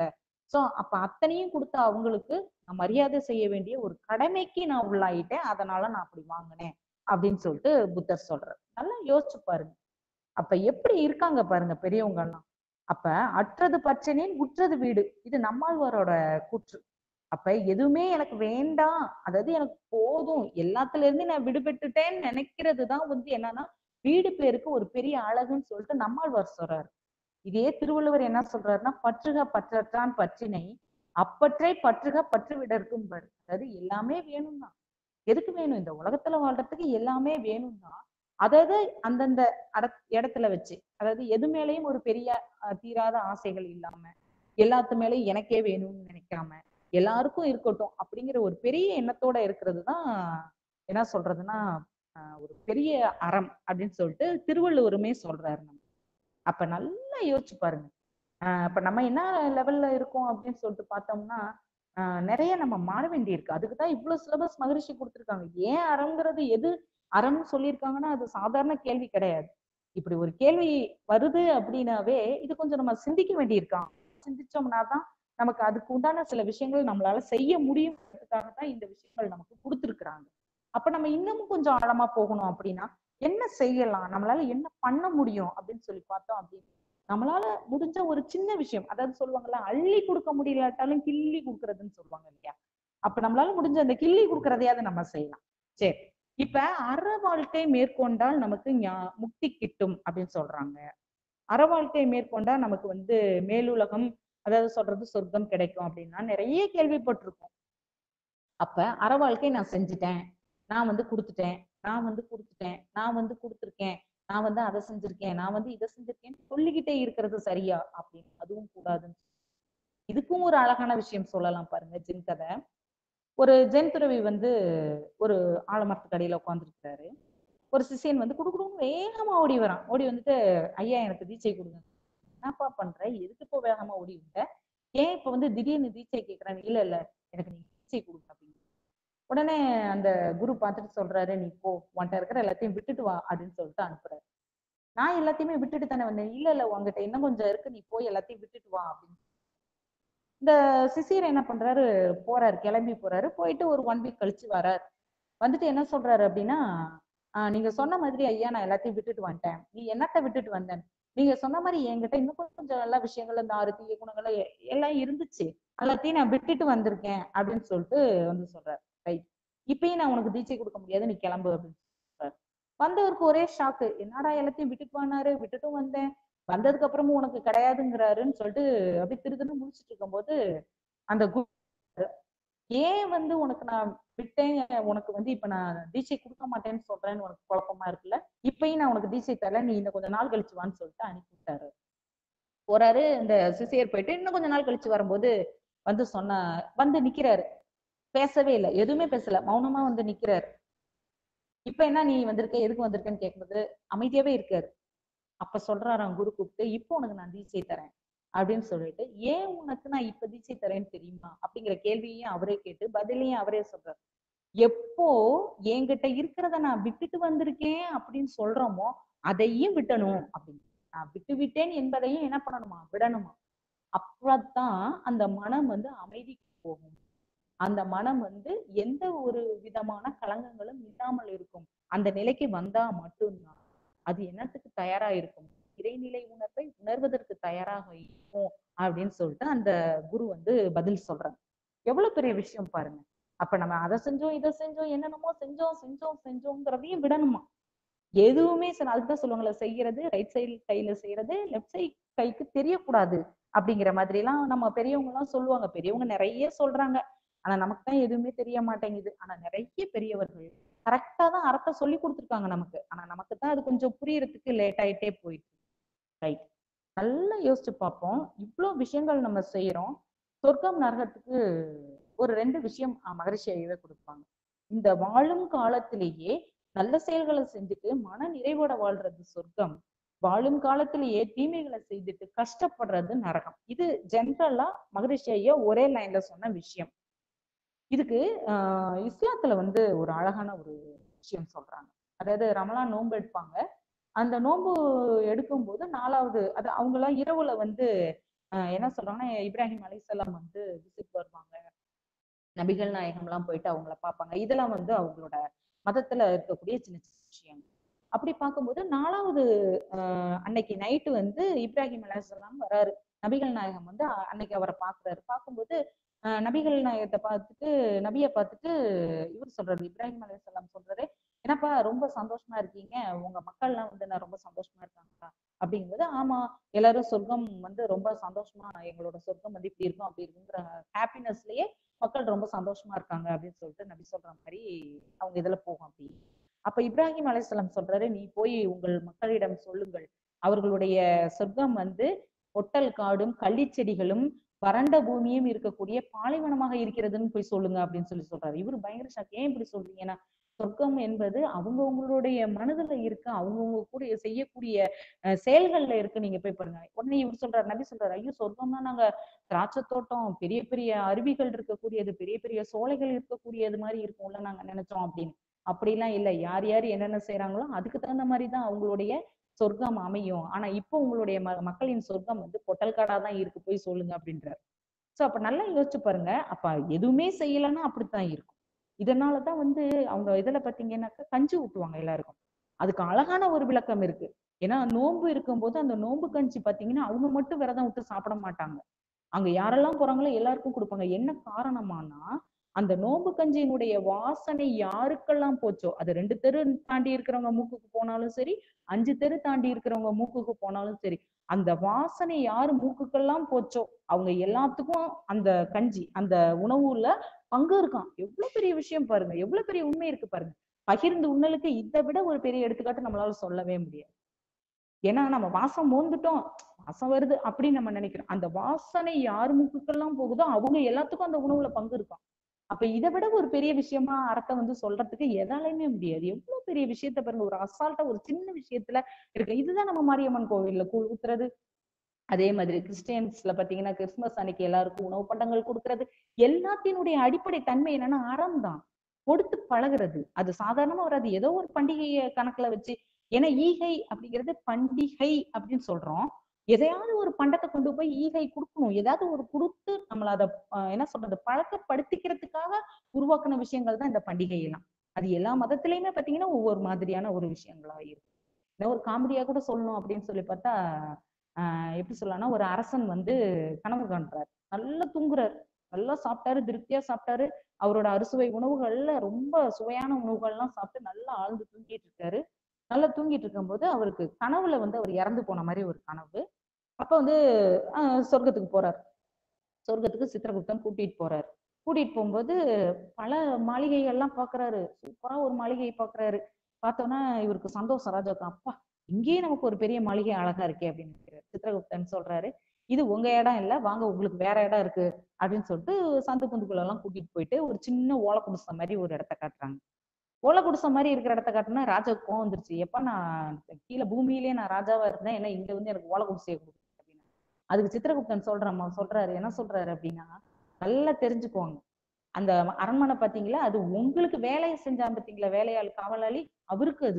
S2: சோ அப்ப அத்தனையும் கொடுத்த அவங்களுக்கு நான் மரியாதை செய்ய வேண்டிய ஒரு கடமைக்கு நான் உள்ளாயிட்டேன் அதனால நான் அப்படி வாங்கினேன் அப்படின்னு சொல்லிட்டு புத்தர் சொல்றாரு நல்லா யோசிச்சு பாருங்க அப்ப எப்படி இருக்காங்க பாருங்க பெரியவங்க எல்லாம் அப்ப அற்றது பச்சனின் உற்றது வீடு இது நம்மாழ்வாரோட கூற்று அப்ப எதுவுமே எனக்கு வேண்டாம் அதாவது எனக்கு போதும் எல்லாத்துல இருந்து நான் விடுபட்டுட்டேன்னு நினைக்கிறது தான் வந்து என்னன்னா வீடு பேருக்கு ஒரு பெரிய அழகுன்னு சொல்லிட்டு நம்மாழ்வார் சொல்றாரு இதே திருவள்ளுவர் என்ன சொல்றாருன்னா பற்றுக பற்றற்றான் பற்றினை அப்பற்றை பற்றுக பற்று விடற்கும் பாரு அதாவது எல்லாமே வேணும் தான் எதுக்கு வேணும் இந்த உலகத்துல வாழ்றதுக்கு எல்லாமே வேணும் தான் அதாவது அந்தந்த அட- இடத்துல வச்சு அதாவது எது மேலயும் ஒரு பெரிய அஹ், தீராத ஆசைகள் இல்லாம எல்லாத்து மேலயும் எனக்கே வேணும்னு நினைக்காம எல்லாருக்கும் இருக்கட்டும் அப்படிங்கிற ஒரு பெரிய எண்ணத்தோட இருக்கிறது தான் என்ன சொல்றதுன்னா ஆஹ், ஒரு பெரிய அறம் அப்படின்னு சொல்லிட்டு திருவள்ளுவருமே சொல்றாரு நம்ம அப்ப நல்லா யோசிச்சு பாருங்க ஆஹ் அப்ப நம்ம என்ன லெவல்ல இருக்கோம் அப்படின்னு சொல்லிட்டு பார்த்தோம்னா ஆஹ் நிறைய நம்ம மாற வேண்டி இருக்கு அதுக்கு தான் இவ்வளவு சிலபஸ் மகரிஷி கொடுத்துருக்காங்க ஏன் அறம்ங்கிறது எது அறம்னு சொல்லியிருக்காங்கன்னா அது சாதாரண கேள்வி கிடையாது இப்படி ஒரு கேள்வி வருது அப்படின்னாவே இது கொஞ்சம் நம்ம சிந்திக்க வேண்டியிருக்கான் சிந்திச்சோம்னா தான் நமக்கு அதுக்கு உண்டான சில விஷயங்கள் நம்மளால செய்ய முடியும்ன்றதுக்காக தான் இந்த விஷயங்கள் நமக்கு கொடுத்துருக்குறாங்க அப்ப நம்ம இன்னமும் கொஞ்சம் ஆழமா போகணும் அப்படின்னா என்ன செய்யலாம் நம்மளால என்ன பண்ண முடியும் அப்படின்னு சொல்லி பார்த்தோம் அப்படின்னு நம்மளால முடிஞ்ச ஒரு சின்ன விஷயம் அதாவது சொல்லுவாங்கல்ல அள்ளி கொடுக்க முடியலாட்டாலும் கிள்ளி கொடுக்கறதுன்னு சொல்லுவாங்க இல்லையா அப்ப நம்மளால முடிஞ்ச அந்த கிள்ளி கொடுக்கறதையாவது நம்ம செய்யலாம் சரி இப்ப அற வாழ்க்கை மேற்கொண்டால் நமக்கு ஞா- முக்தி கிட்டும் அப்படின்னு சொல்றாங்க அற வாழ்க்கை மேற்கொண்டா நமக்கு வந்து மேலுலகம் அதாவது சொல்றது சொர்க்கம் கிடைக்கும் அப்படின்னா நிறைய கேள்விப்பட்டிருக்கோம் அப்ப அற வாழ்க்கை நான் செஞ்சுட்டேன் நான் வந்து கொடுத்துட்டேன் நான் வந்து கொடுத்துட்டேன் நான் வந்து கொடுத்துருக்கேன் நான் வந்து அதை செஞ்சிருக்கேன் நான் வந்து இதை செஞ்சிருக்கேன்னு சொல்லிக்கிட்டே இருக்கிறது சரியா அப்படின்னு அதுவும் கூடாதுன்னு இதுக்கும் ஒரு அழகான விஷயம் சொல்லலாம் பாருங்க ஜென் கதை ஒரு ஜென் துறவி வந்து ஒரு ஆலமரத்துக்கு அடியில உட்காந்துருக்காரு ஒரு சிஷியன் வந்து குடுக்குடுன்னு வேகமா ஓடி வரான் ஓடி வந்துட்டு ஐயா எனக்கு தீட்சை கொடுங்க என்னப்பா பண்ற எதுக்கு இப்போ வேகமா ஓடி வந்த ஏன் இப்ப வந்து திடீர்னு தீட்சை கேக்குறேன் இல்ல இல்ல எனக்கு நீங்க தீட்சை கொடுங்க அப்படின்னு உடனே அந்த குரு பார்த்துட்டு சொல்றாரு நீ போ உன்கிட்ட இருக்கிற எல்லாத்தையும் விட்டுட்டு வா அப்படின்னு சொல்லிட்டு அனுப்புறாரு நான் எல்லாத்தையுமே விட்டுட்டு தானே வந்தேன் இல்ல இல்ல உங்ககிட்ட இன்னும் கொஞ்சம் இருக்கு நீ போய் எல்லாத்தையும் விட்டுட்டு வா அப்படின்னு இந்த சிசியர் என்ன பண்றாரு போறாரு கிளம்பி போறாரு போயிட்டு ஒரு ஒன் வீக் கழிச்சு வராரு வந்துட்டு என்ன சொல்றாரு அப்படின்னா ஆஹ் நீங்க சொன்ன மாதிரி ஐயா நான் எல்லாத்தையும் விட்டுட்டு வந்துட்டேன் நீ என்னத்த விட்டுட்டு வந்தேன் நீங்க சொன்ன மாதிரி என்கிட்ட இன்னும் கொஞ்சம் நல்ல விஷயங்கள் இந்த ஆறு தீய குணங்கள் எ- எல்லாம் இருந்துச்சு எல்லாத்தையும் நான் விட்டுட்டு வந்திருக்கேன் அப்படின்னு சொல்லிட்டு வந்து சொல்றாரு ரைட் இப்பயும் நான் உனக்கு தீட்சை கொடுக்க முடியாது நீ கிளம்பு அப்படின்னு சொல்றாரு வந்தவருக்கு ஒரே ஷாக்கு என்னடா எல்லாத்தையும் விட்டுட்டு வானாரு விட்டுட்டும் வந்தேன் வந்ததுக்கு அப்புறமும் உனக்கு கிடையாதுங்கிறாருன்னு சொல்லிட்டு அப்படி திரு திருன்னு முடிச்சிட்டு இருக்கும்போது அந்த குரு ஏன் வந்து உனக்கு நான் விட்டேன் உனக்கு வந்து இப்ப நான் தீட்சை கொடுக்க மாட்டேன்னு சொல்றேன்னு உனக்கு குழப்பமா இருக்குல்ல இப்பயும் நான் உனக்கு தீட்சை தரல நீ இன்னும் கொஞ்ச நாள் கழிச்சு வான்னு சொல்லிட்டு அனுப்பி விட்டாரு போறாரு இந்த சிசியர் போயிட்டு இன்னும் கொஞ்ச நாள் கழிச்சு வரும்போது வந்து சொன்ன வந்து நிக்கிறாரு பேசவே இல்லை எதுவுமே பேசல மௌனமா வந்து நிக்கிறாரு இப்ப என்ன நீ வந்திருக்க எதுக்கு வந்திருக்கன்னு கேட்கும்போது அமைதியாவே இருக்காரு அப்ப சொல்றாராம் குரு கூப்பிட்டு இப்போ உனக்கு நான் தீட்சை தரேன் அப்படின்னு சொல்லிட்டு ஏன் உனக்கு நான் இப்ப தீட்சை தரேன்னு தெரியுமா அப்படிங்கிற கேள்வியையும் அவரே கேட்டு பதிலையும் அவரே சொல்றாரு எப்போ என்கிட்ட இருக்கிறத நான் விட்டுட்டு வந்திருக்கேன் அப்படின்னு சொல்றோமோ அதையும் விட்டணும் அப்படின்னு நான் விட்டு விட்டேன் என்பதையும் என்ன பண்ணணுமா விடணுமா அப்பதான் அந்த மனம் வந்து அமைதிக்கு போகும் அந்த மனம் வந்து எந்த ஒரு விதமான கலங்கங்களும் இல்லாமல் இருக்கும் அந்த நிலைக்கு வந்தா மட்டும்தான் அது என்னத்துக்கு தயாரா இருக்கும் இறைநிலை உணர்வை உணர்வதற்கு தயாராக இருக்கும் அப்படின்னு சொல்லிட்டு அந்த குரு வந்து பதில் சொல்றாங்க எவ்வளவு பெரிய விஷயம் பாருங்க அப்ப நம்ம அதை செஞ்சோம் இதை செஞ்சோம் என்னென்னமோ செஞ்சோம் செஞ்சோம் செஞ்சோங்கிறதையும் விடணுமா எதுவுமே சரி, அதுதான் சொல்லுவாங்கல்ல செய்யறது ரைட் சைடு கையில செய்யறது லெஃப்ட் சைடு கைக்கு தெரியக்கூடாது அப்படிங்கிற மாதிரி எல்லாம் நம்ம பெரியவங்க எல்லாம் சொல்லுவாங்க பெரியவங்க நிறைய சொல்றாங்க ஆனா நமக்கு தான் எதுவுமே தெரிய மாட்டேங்குது ஆனா நிறைய பெரியவர்கள் கரெக்டா தான் அர்த்தத்தை சொல்லி கொடுத்துருக்காங்க நமக்கு ஆனா நமக்கு தான் அது கொஞ்சம் புரியறதுக்கு லேட் ஆயிட்டே போயிட்டு ரைட் நல்லா யோசிச்சு பார்ப்போம் இவ்வளோ விஷயங்கள் நம்ம செய்யறோம் சொர்க்கம் நரகத்துக்கு ஒரு ரெண்டு விஷயம் அஹ், மகரிஷி ஐயவே கொடுப்பாங்க இந்த வாழும் காலத்திலேயே நல்ல செயல்களை செஞ்சுட்டு மன நிறைவோட வாழ்றது சொர்க்கம் வாழும் காலத்திலேயே தீமைகளை செய்துட்டு கஷ்டப்படுறது நரகம் இது ஜென்ரலா மகரிஷி ஐயா ஒரே லைன்ல சொன்ன விஷயம் இதுக்கு ஆஹ் இஸ்லாத்துல வந்து ஒரு அழகான ஒரு விஷயம் சொல்றாங்க அதாவது ரமலான் நோன்பு எடுப்பாங்க அந்த நோன்பு எடுக்கும்போது நாலாவது அது அவங்க எல்லாம் இரவுல வந்து ஆஹ் என்ன சொல்றாங்கன்னா இப்ராஹிம் அலைஹிஸ்ஸலாம் வந்து விசிட் வருவாங்க நபிகள் நாயகம் எல்லாம் போயிட்டு அவங்கள பார்ப்பாங்க இதெல்லாம் வந்து அவங்களோட மதத்துல இருக்கக்கூடிய சின்ன சின்ன விஷயங்கள் அப்படி பார்க்கும்போது நாலாவது ஆஹ் அன்னைக்கு நைட்டு வந்து இப்ராஹிம் அலைஹிஸ்ஸலாம் வராரு நபிகள் நாயகம் வந்து அ- அன்னைக்கு அவரை பார்க்கறாரு பார்க்கும்போது ஆஹ் நபிகள் நாயகத்தை பார்த்துட்டு நபியை பார்த்துட்டு இவர் சொல்றாரு இப்ராஹிம் அலைஹிஸ்ஸலாம் சொல்றாரு என்னப்பா ரொம்ப சந்தோஷமா இருக்கீங்க உங்க மக்கள்லாம் வந்து நான் ரொம்ப சந்தோஷமா இருக்காங்களா அப்படிங்கும்போது ஆமா எல்லாரும் சொர்க்கம் வந்து ரொம்ப சந்தோஷமா எங்களோட சொர்க்கம் வந்து இப்படி இருக்கும் அப்படி இருக்குங்கிற ஹாப்பினஸ்லயே மக்கள் ரொம்ப சந்தோஷமா இருக்காங்க அப்படின்னு சொல்லிட்டு நபி சொல்ற மாதிரி அவங்க இதுல போகும் அப்படி அப்ப இப்ராஹிம் அலைஹிஸ்ஸலாம் சொல்றாரு நீ போய் உங்கள் மக்களிடம் சொல்லுங்கள் அவர்களுடைய சொர்க்கம் வந்து ஒட்டல் காடும் கள்ளிச்செடிகளும் வறண்ட பூமியும் இருக்கக்கூடிய பாலைவனமாக இருக்கிறதுன்னு போய் சொல்லுங்க அப்படின்னு சொல்லி சொல்றாரு இவரு பயங்கர ஷாக் ஏன் இப்படி சொல்றீங்கன்னா சொர்க்கம் என்பது அவங்கவங்களுடைய மனதுல இருக்கு அவங்கவுங்க கூட செய்யக்கூடிய அஹ், செயல்கள்ல இருக்கு நீங்க போய் பாருங்க உடனே இவர் சொல்றாரு நபி சொல்றாரு ஐயோ சொர்க்கம்னா நாங்க திராட்சை தோட்டம் பெரிய பெரிய அருவிகள் இருக்கக்கூடியது பெரிய பெரிய சோலைகள் இருக்கக்கூடியது மாதிரி இருக்கும்ல நாங்க நினைச்சோம் அப்படின்னு அப்படிலாம் இல்ல யார் யார் என்னென்ன செய்றாங்களோ அதுக்கு தகுந்த மாதிரி தான் அவங்களுடைய சொர்க்கம் அமையும் ஆனா இப்போ உங்களுடைய ம மக்களின் சொர்க்கம் வந்து பொட்டல்காடா தான் இருக்கு போய் சொல்லுங்க அப்படின்றாரு சோ அப்ப நல்லா யோசிச்சு பாருங்க அப்ப எதுவுமே செய்யலைன்னா அப்படித்தான் இருக்கும் இதனாலதான் வந்து அவங்க இதுல பாத்தீங்கன்னாக்கா கஞ்சி ஊட்டுவாங்க எல்லாருக்கும் அதுக்கு அழகான ஒரு விளக்கம் இருக்கு ஏன்னா நோன்பு இருக்கும்போது அந்த நோன்பு கஞ்சி பாத்தீங்கன்னா அவங்க மட்டும் விரதம் விட்டு சாப்பிட மாட்டாங்க அங்க யாரெல்லாம் போறாங்களோ எல்லாருக்கும் கொடுப்பாங்க என்ன காரணமானா அந்த நோன்பு கஞ்சியினுடைய வாசனை யாருக்கெல்லாம் போச்சோ அது ரெண்டு தெரு தாண்டி இருக்கிறவங்க மூக்குக்கு போனாலும் சரி அஞ்சு தெரு தாண்டி இருக்கிறவங்க மூக்குக்கு போனாலும் சரி அந்த வாசனை யாரு மூக்குக்கெல்லாம் போச்சோ அவங்க எல்லாத்துக்கும் அந்த கஞ்சி அந்த உணவுல பங்கு இருக்கான் எவ்வளவு பெரிய விஷயம் பாருங்க எவ்வளவு பெரிய உண்மை இருக்கு பாருங்க பகிர்ந்து உண்ணலுக்கு இதை விட ஒரு பெரிய எடுத்துக்காட்டு நம்மளால சொல்லவே முடியாது ஏன்னா நம்ம வாசம் மோந்துட்டோம் வாசம் வருது அப்படின்னு நம்ம நினைக்கிறோம் அந்த வாசனை யார் மூக்குக்கெல்லாம் போகுதோ அவங்க எல்லாத்துக்கும் அந்த உணவுல பங்கு இருக்கும் அப்ப இதை விட ஒரு பெரிய விஷயமா அறத்தை வந்து சொல்றதுக்கு எதாலையுமே முடியாது எவ்வளவு பெரிய விஷயத்த பாருங்க ஒரு அசால்ட்டா ஒரு சின்ன விஷயத்துல இருக்கு இதுதான் நம்ம மாரியம்மன் கோவில்ல கூழ் ஊத்துறது அதே மாதிரி கிறிஸ்டியன்ஸ்ல பாத்தீங்கன்னா கிறிஸ்துமஸ் அன்னைக்கு எல்லாருக்கும் உணவு பண்டங்கள் கொடுக்கறது எல்லாத்தினுடைய அடிப்படை தன்மை என்னன்னா அறம் தான் கொடுத்து பழகுறது அது சாதாரணமா வராது ஏதோ ஒரு பண்டிகைய கணக்குல வச்சு ஏன்னா ஈகை அப்படிங்கிறது பண்டிகை அப்படின்னு சொல்றோம் எதையாவது ஒரு பண்டத்தை கொண்டு போய் ஈகை கொடுக்கணும் ஏதாவது ஒரு கொடுத்து நம்மள அதை ஆஹ் என்ன சொல்றது பழக்கப்படுத்திக்கிறதுக்காக உருவாக்குன விஷயங்கள் தான் இந்த பண்டிகை எல்லாம் அது எல்லா மதத்திலயுமே பாத்தீங்கன்னா ஒவ்வொரு மாதிரியான ஒரு விஷயங்களா இருக்கும் இன்னும் ஒரு காமெடியா கூட சொல்லணும் அப்படின்னு சொல்லி பார்த்தா ஆஹ் எப்படி சொல்லலாம்னா ஒரு அரசன் வந்து கனவு காண்றாரு நல்லா தூங்குறாரு நல்லா சாப்பிட்டாரு திருப்தியா சாப்பிட்டாரு அவரோட அறுசுவை உணவுகள்ல ரொம்ப சுவையான உணவுகள்லாம் சாப்பிட்டு நல்லா ஆழ்ந்து தூங்கிட்டு இருக்காரு நல்லா தூங்கிட்டு இருக்கும்போது அவருக்கு கனவுல வந்து அவர் இறந்து போன மாதிரி ஒரு கனவு அப்ப வந்து ஆஹ் சொர்க்கத்துக்கு போறாரு சொர்க்கத்துக்கு சித்திரகுப்தன் கூட்டிட்டு போறாரு கூட்டிட்டு போகும்போது பல மாளிகைகள்லாம் பாக்குறாரு சூப்பரா ஒரு மாளிகை பாக்குறாரு பார்த்தோன்னா இவருக்கு சந்தோஷம் ராஜாவுக்கு அப்பா இங்கேயே நமக்கு ஒரு பெரிய மாளிகை அழகா இருக்கே அப்படின்னு நினைக்கிறாரு சித்திரகுப்தன் சொல்றாரு இது உங்க இடம் இல்ல வாங்க உங்களுக்கு வேற இடம் இருக்கு அப்படின்னு சொல்லிட்டு சந்து புந்துக்குள்ள எல்லாம் கூட்டிட்டு போயிட்டு ஒரு சின்ன ஓலை குடிசை மாதிரி ஒரு இடத்த காட்டுறாங்க ஓலை குடிசை மாதிரி இருக்கிற இடத்த காட்டுனா ராஜாவுக்கு கோவம் வந்துருச்சு எப்ப நான் கீழே பூமியிலேயே நான் ராஜாவா இருந்தேன் ஏன்னா இங்க வந்து எனக்கு ஓலை குடிசையை கொடுக்கு அப்படின்னு அதுக்கு சித்திரகுப்தன் சொல்றான் சொல்றாரு என்ன சொல்றாரு அப்படின்னா நல்லா தெரிஞ்சுக்கோங்க அந்த அரண்மனை பாத்தீங்களா அது உங்களுக்கு வேலையை செஞ்சான் பாத்தீங்களா வேலையாள் காவலாளி அவருக்கு அது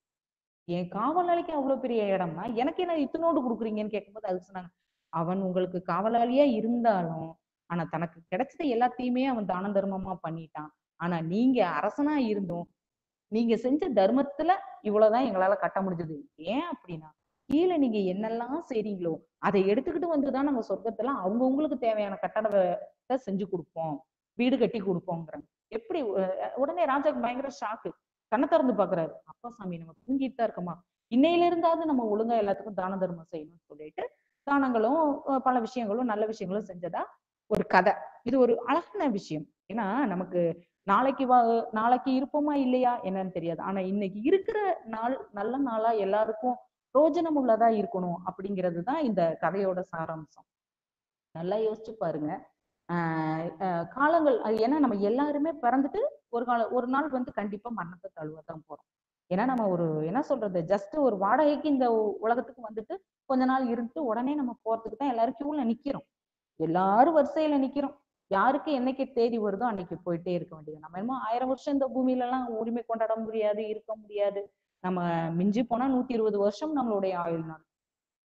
S2: என் காவலாளிக்கு அவ்வளவு பெரிய இடம்னா எனக்கு என்ன இத்தனோடு கொடுக்குறீங்கன்னு கேட்கும்போது அதுக்கு சொன்னாங்க அவன் உங்களுக்கு காவலாளியா இருந்தாலும் ஆனா தனக்கு கிடைச்சது எல்லாத்தையுமே அவன் தான தர்மமா பண்ணிட்டான் ஆனா நீங்க அரசனா இருந்தும் நீங்க செஞ்ச தர்மத்துல இவ்வளவுதான் எங்களால கட்ட முடிஞ்சது ஏன் அப்படின்னா கீழே நீங்க என்னெல்லாம் செய்றீங்களோ அதை எடுத்துக்கிட்டு வந்துதான் நாங்க சொர்க்கத்துல அவங்கவுங்களுக்கு தேவையான கட்டடத்தை செஞ்சு கொடுப்போம் வீடு கட்டி கொடுப்போங்கிறாங்க எப்படி அஹ் உடனே ராஜாக்கு பயங்கர ஷாக்கு கண்ணை திறந்து பாக்குறாரு அப்பா சாமி நம்ம தூங்கிட்டு தான் இருக்கோமா இன்னையில இருந்தாவது நம்ம ஒழுங்கா எல்லாத்துக்கும் தான தர்மம் செய்யணும்னு சொல்லிட்டு தானங்களும் அஹ் பல விஷயங்களும் நல்ல விஷயங்களும் செஞ்சதா ஒரு கதை இது ஒரு அழகான விஷயம் ஏன்னா நமக்கு நாளைக்கு வா நாளைக்கு இருப்போமா இல்லையா என்னன்னு தெரியாது ஆனா இன்னைக்கு இருக்கிற நாள் நல்ல நாளா எல்லாருக்கும் பிரோஜனம் உள்ளதா இருக்கணும் அப்படிங்கிறது தான் இந்த கதையோட சாராம்சம் நல்லா யோசிச்சு பாருங்க ஆஹ் ஆஹ் காலங்கள் அது ஏன்னா நம்ம எல்லாருமே பிறந்துட்டு ஒரு கால ஒரு நாள் வந்து கண்டிப்பா மரணத்தை தழுவதான் போறோம் ஏன்னா நம்ம ஒரு என்ன சொல்றது ஜஸ்ட் ஒரு வாடகைக்கு இந்த உ- உலகத்துக்கு வந்துட்டு கொஞ்ச நாள் இருந்துட்டு உடனே நம்ம போறதுக்கு தான் எல்லாரும் கியூல நிக்கிறோம் எல்லாரும் வரிசையில நிக்கிறோம் யாருக்கு என்னைக்கு தேதி வருதோ அன்னைக்கு போயிட்டே இருக்க வேண்டியது நம்ம என்னமோ ஆயிரம் வருஷம் இந்த பூமியில எல்லாம் உரிமை கொண்டாட முடியாது இருக்க முடியாது நம்ம மிஞ்சி போனா நூத்தி இருபது வருஷம் நம்மளுடைய ஆயுள் நாள்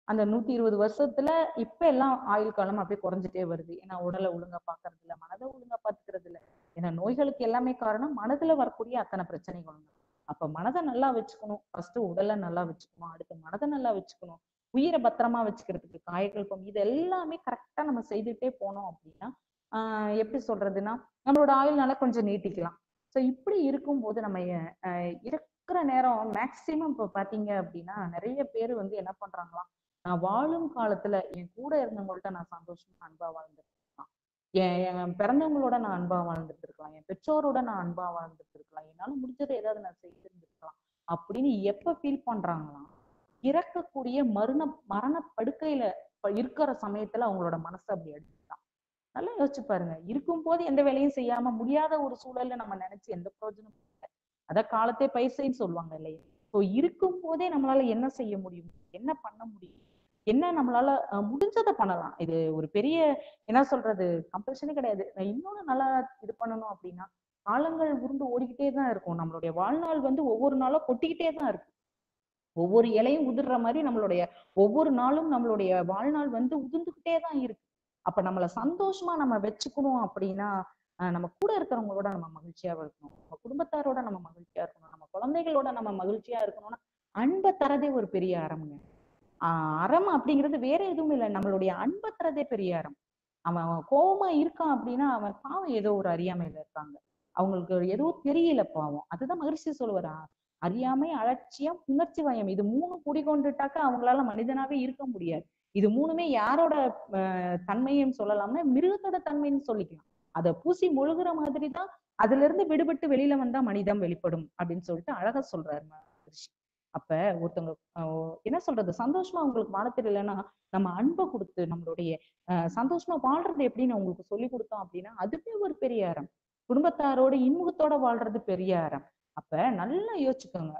S2: அந்த நூத்தி இருபது வருஷத்துல இப்ப எல்லாம் ஆயுள் காலம் அப்படியே குறைஞ்சிட்டே வருது ஏன்னா உடலை ஒழுங்கா பாக்குறது இல்ல மனதை ஒழுங்கா பாத்துக்கிறது இல்ல ஏன்னா நோய்களுக்கு எல்லாமே காரணம் மனதுல வரக்கூடிய அத்தனை பிரச்சனைகளும் தான். அப்ப மனதை நல்லா வச்சுக்கணும் ஃபர்ஸ்ட் உடலை நல்லா வச்சுக்கணும் அடுத்து மனதை நல்லா வச்சுக்கணும் உயிரை பத்திரமா வச்சுக்கிறதுக்கு காயக்கல்பம் இது எல்லாமே கரெக்டா நம்ம செய்துட்டே போனோம் அப்படின்னா ஆஹ் எப்படி சொல்றதுன்னா நம்மளோட ஆயுள் நல்லா கொஞ்சம் நீட்டிக்கலாம் சோ இப்படி இருக்கும்போது நம்ம அஹ் இருக்கிற நேரம் மேக்சிமம் இப்போ பாத்தீங்க அப்படின்னா நிறைய பேர் வந்து என்ன பண்றாங்களாம் நான் வாழும் காலத்துல என் கூட இருந்தவங்கள்ட்ட நான் சந்தோஷமா அன்பா வாழ்ந்துருக்கலாம் என் என் பிறந்தவங்களோட நான் அன்பா வாழ்ந்துட்டு இருக்கலாம் என் பெற்றோரோட நான் அன்பா வாழ்ந்துட்டு இருக்கலாம் என்னால முடிஞ்சதை ஏதாவது நான் செய்திருந்திருக்கலாம் அப்படின்னு எப்ப ஃபீல் பண்றாங்களாம் இறக்கக்கூடிய மரண மரண படுக்கையில ப- இருக்கிற சமயத்துல அவங்களோட மனசு அப்படி எடுத்துட்டான் நல்லா யோசிச்சு பாருங்க இருக்கும் போது எந்த வேலையும் செய்யாம முடியாத ஒரு சூழல்ல நம்ம நினைச்சு எந்த பிரயோஜனமும் இல்லை அத காலத்தே பைசைன்னு சொல்லுவாங்க இல்லையா ஸோ இருக்கும் போதே நம்மளால என்ன செய்ய முடியும் என்ன பண்ண முடியும் என்ன நம்மளால அஹ், முடிஞ்சதை பண்ணலாம் இது ஒரு பெரிய என்ன சொல்றது கம்பல்ஷனே கிடையாது நான் இன்னொன்னு நல்லா இது பண்ணணும் அப்படின்னா காலங்கள் உருண்டு ஓடிக்கிட்டே தான் இருக்கும் நம்மளுடைய வாழ்நாள் வந்து ஒவ்வொரு நாளும் கொட்டிக்கிட்டே தான் இருக்கு ஒவ்வொரு இலையும் உதிர்ற மாதிரி நம்மளுடைய ஒவ்வொரு நாளும் நம்மளுடைய வாழ்நாள் வந்து உதிர்ந்துகிட்டே தான் இருக்கு அப்ப நம்மள சந்தோஷமா நம்ம வச்சுக்கணும் அப்படின்னா ஆஹ் நம்ம கூட இருக்கிறவங்களோட நம்ம மகிழ்ச்சியா இருக்கணும் நம்ம குடும்பத்தாரோட நம்ம மகிழ்ச்சியா இருக்கணும் நம்ம குழந்தைகளோட நம்ம மகிழ்ச்சியா இருக்கணும்னா அன்பை தரதே ஒரு பெரிய அறம்ங்க ஆஹ் அறம் அப்படிங்கிறது வேற எதுவும் இல்லை நம்மளுடைய அன்பை தரதே பெரிய அறம் அவன் அவன் கோவமா இருக்கான் அப்படின்னா அவன் பாவம் ஏதோ ஒரு அறியாமையில இருக்காங்க அவங்களுக்கு ஏதோ தெரியல பாவம் அதுதான் மகிழ்ச்சி சொல்லுவாரா அறியாமை அலட்சியம் உணர்ச்சி வயம் இது மூணு குடிகொண்டுட்டாக்க அவங்களால மனிதனாவே இருக்க முடியாது இது மூணுமே யாரோட ஆஹ் தன்மைன்னு சொல்லலாம்னா மிருகத்தோட தன்மைன்னு சொல்லிக்கலாம் அதை பூசி முழுகுற மாதிரி தான் அதுல இருந்து விடுபட்டு வெளியில வந்தா மனிதம் வெளிப்படும் அப்படின்னு சொல்லிட்டு அழகா சொல்றாரு மகரிஷி அப்ப ஒருத்தவங்க ஆஹ் என்ன சொல்றது சந்தோஷமா உங்களுக்கு வாழ தெரியலன்னா நம்ம அன்பை கொடுத்து நம்மளுடைய ஆஹ் சந்தோஷமா வாழ்றது எப்படின்னு உங்களுக்கு சொல்லி கொடுத்தோம் அப்படின்னா அதுவே ஒரு பெரிய அறம் குடும்பத்தாரோட இன்முகத்தோட வாழ்றது பெரிய அறம் அப்ப நல்லா யோசிச்சுக்கோங்க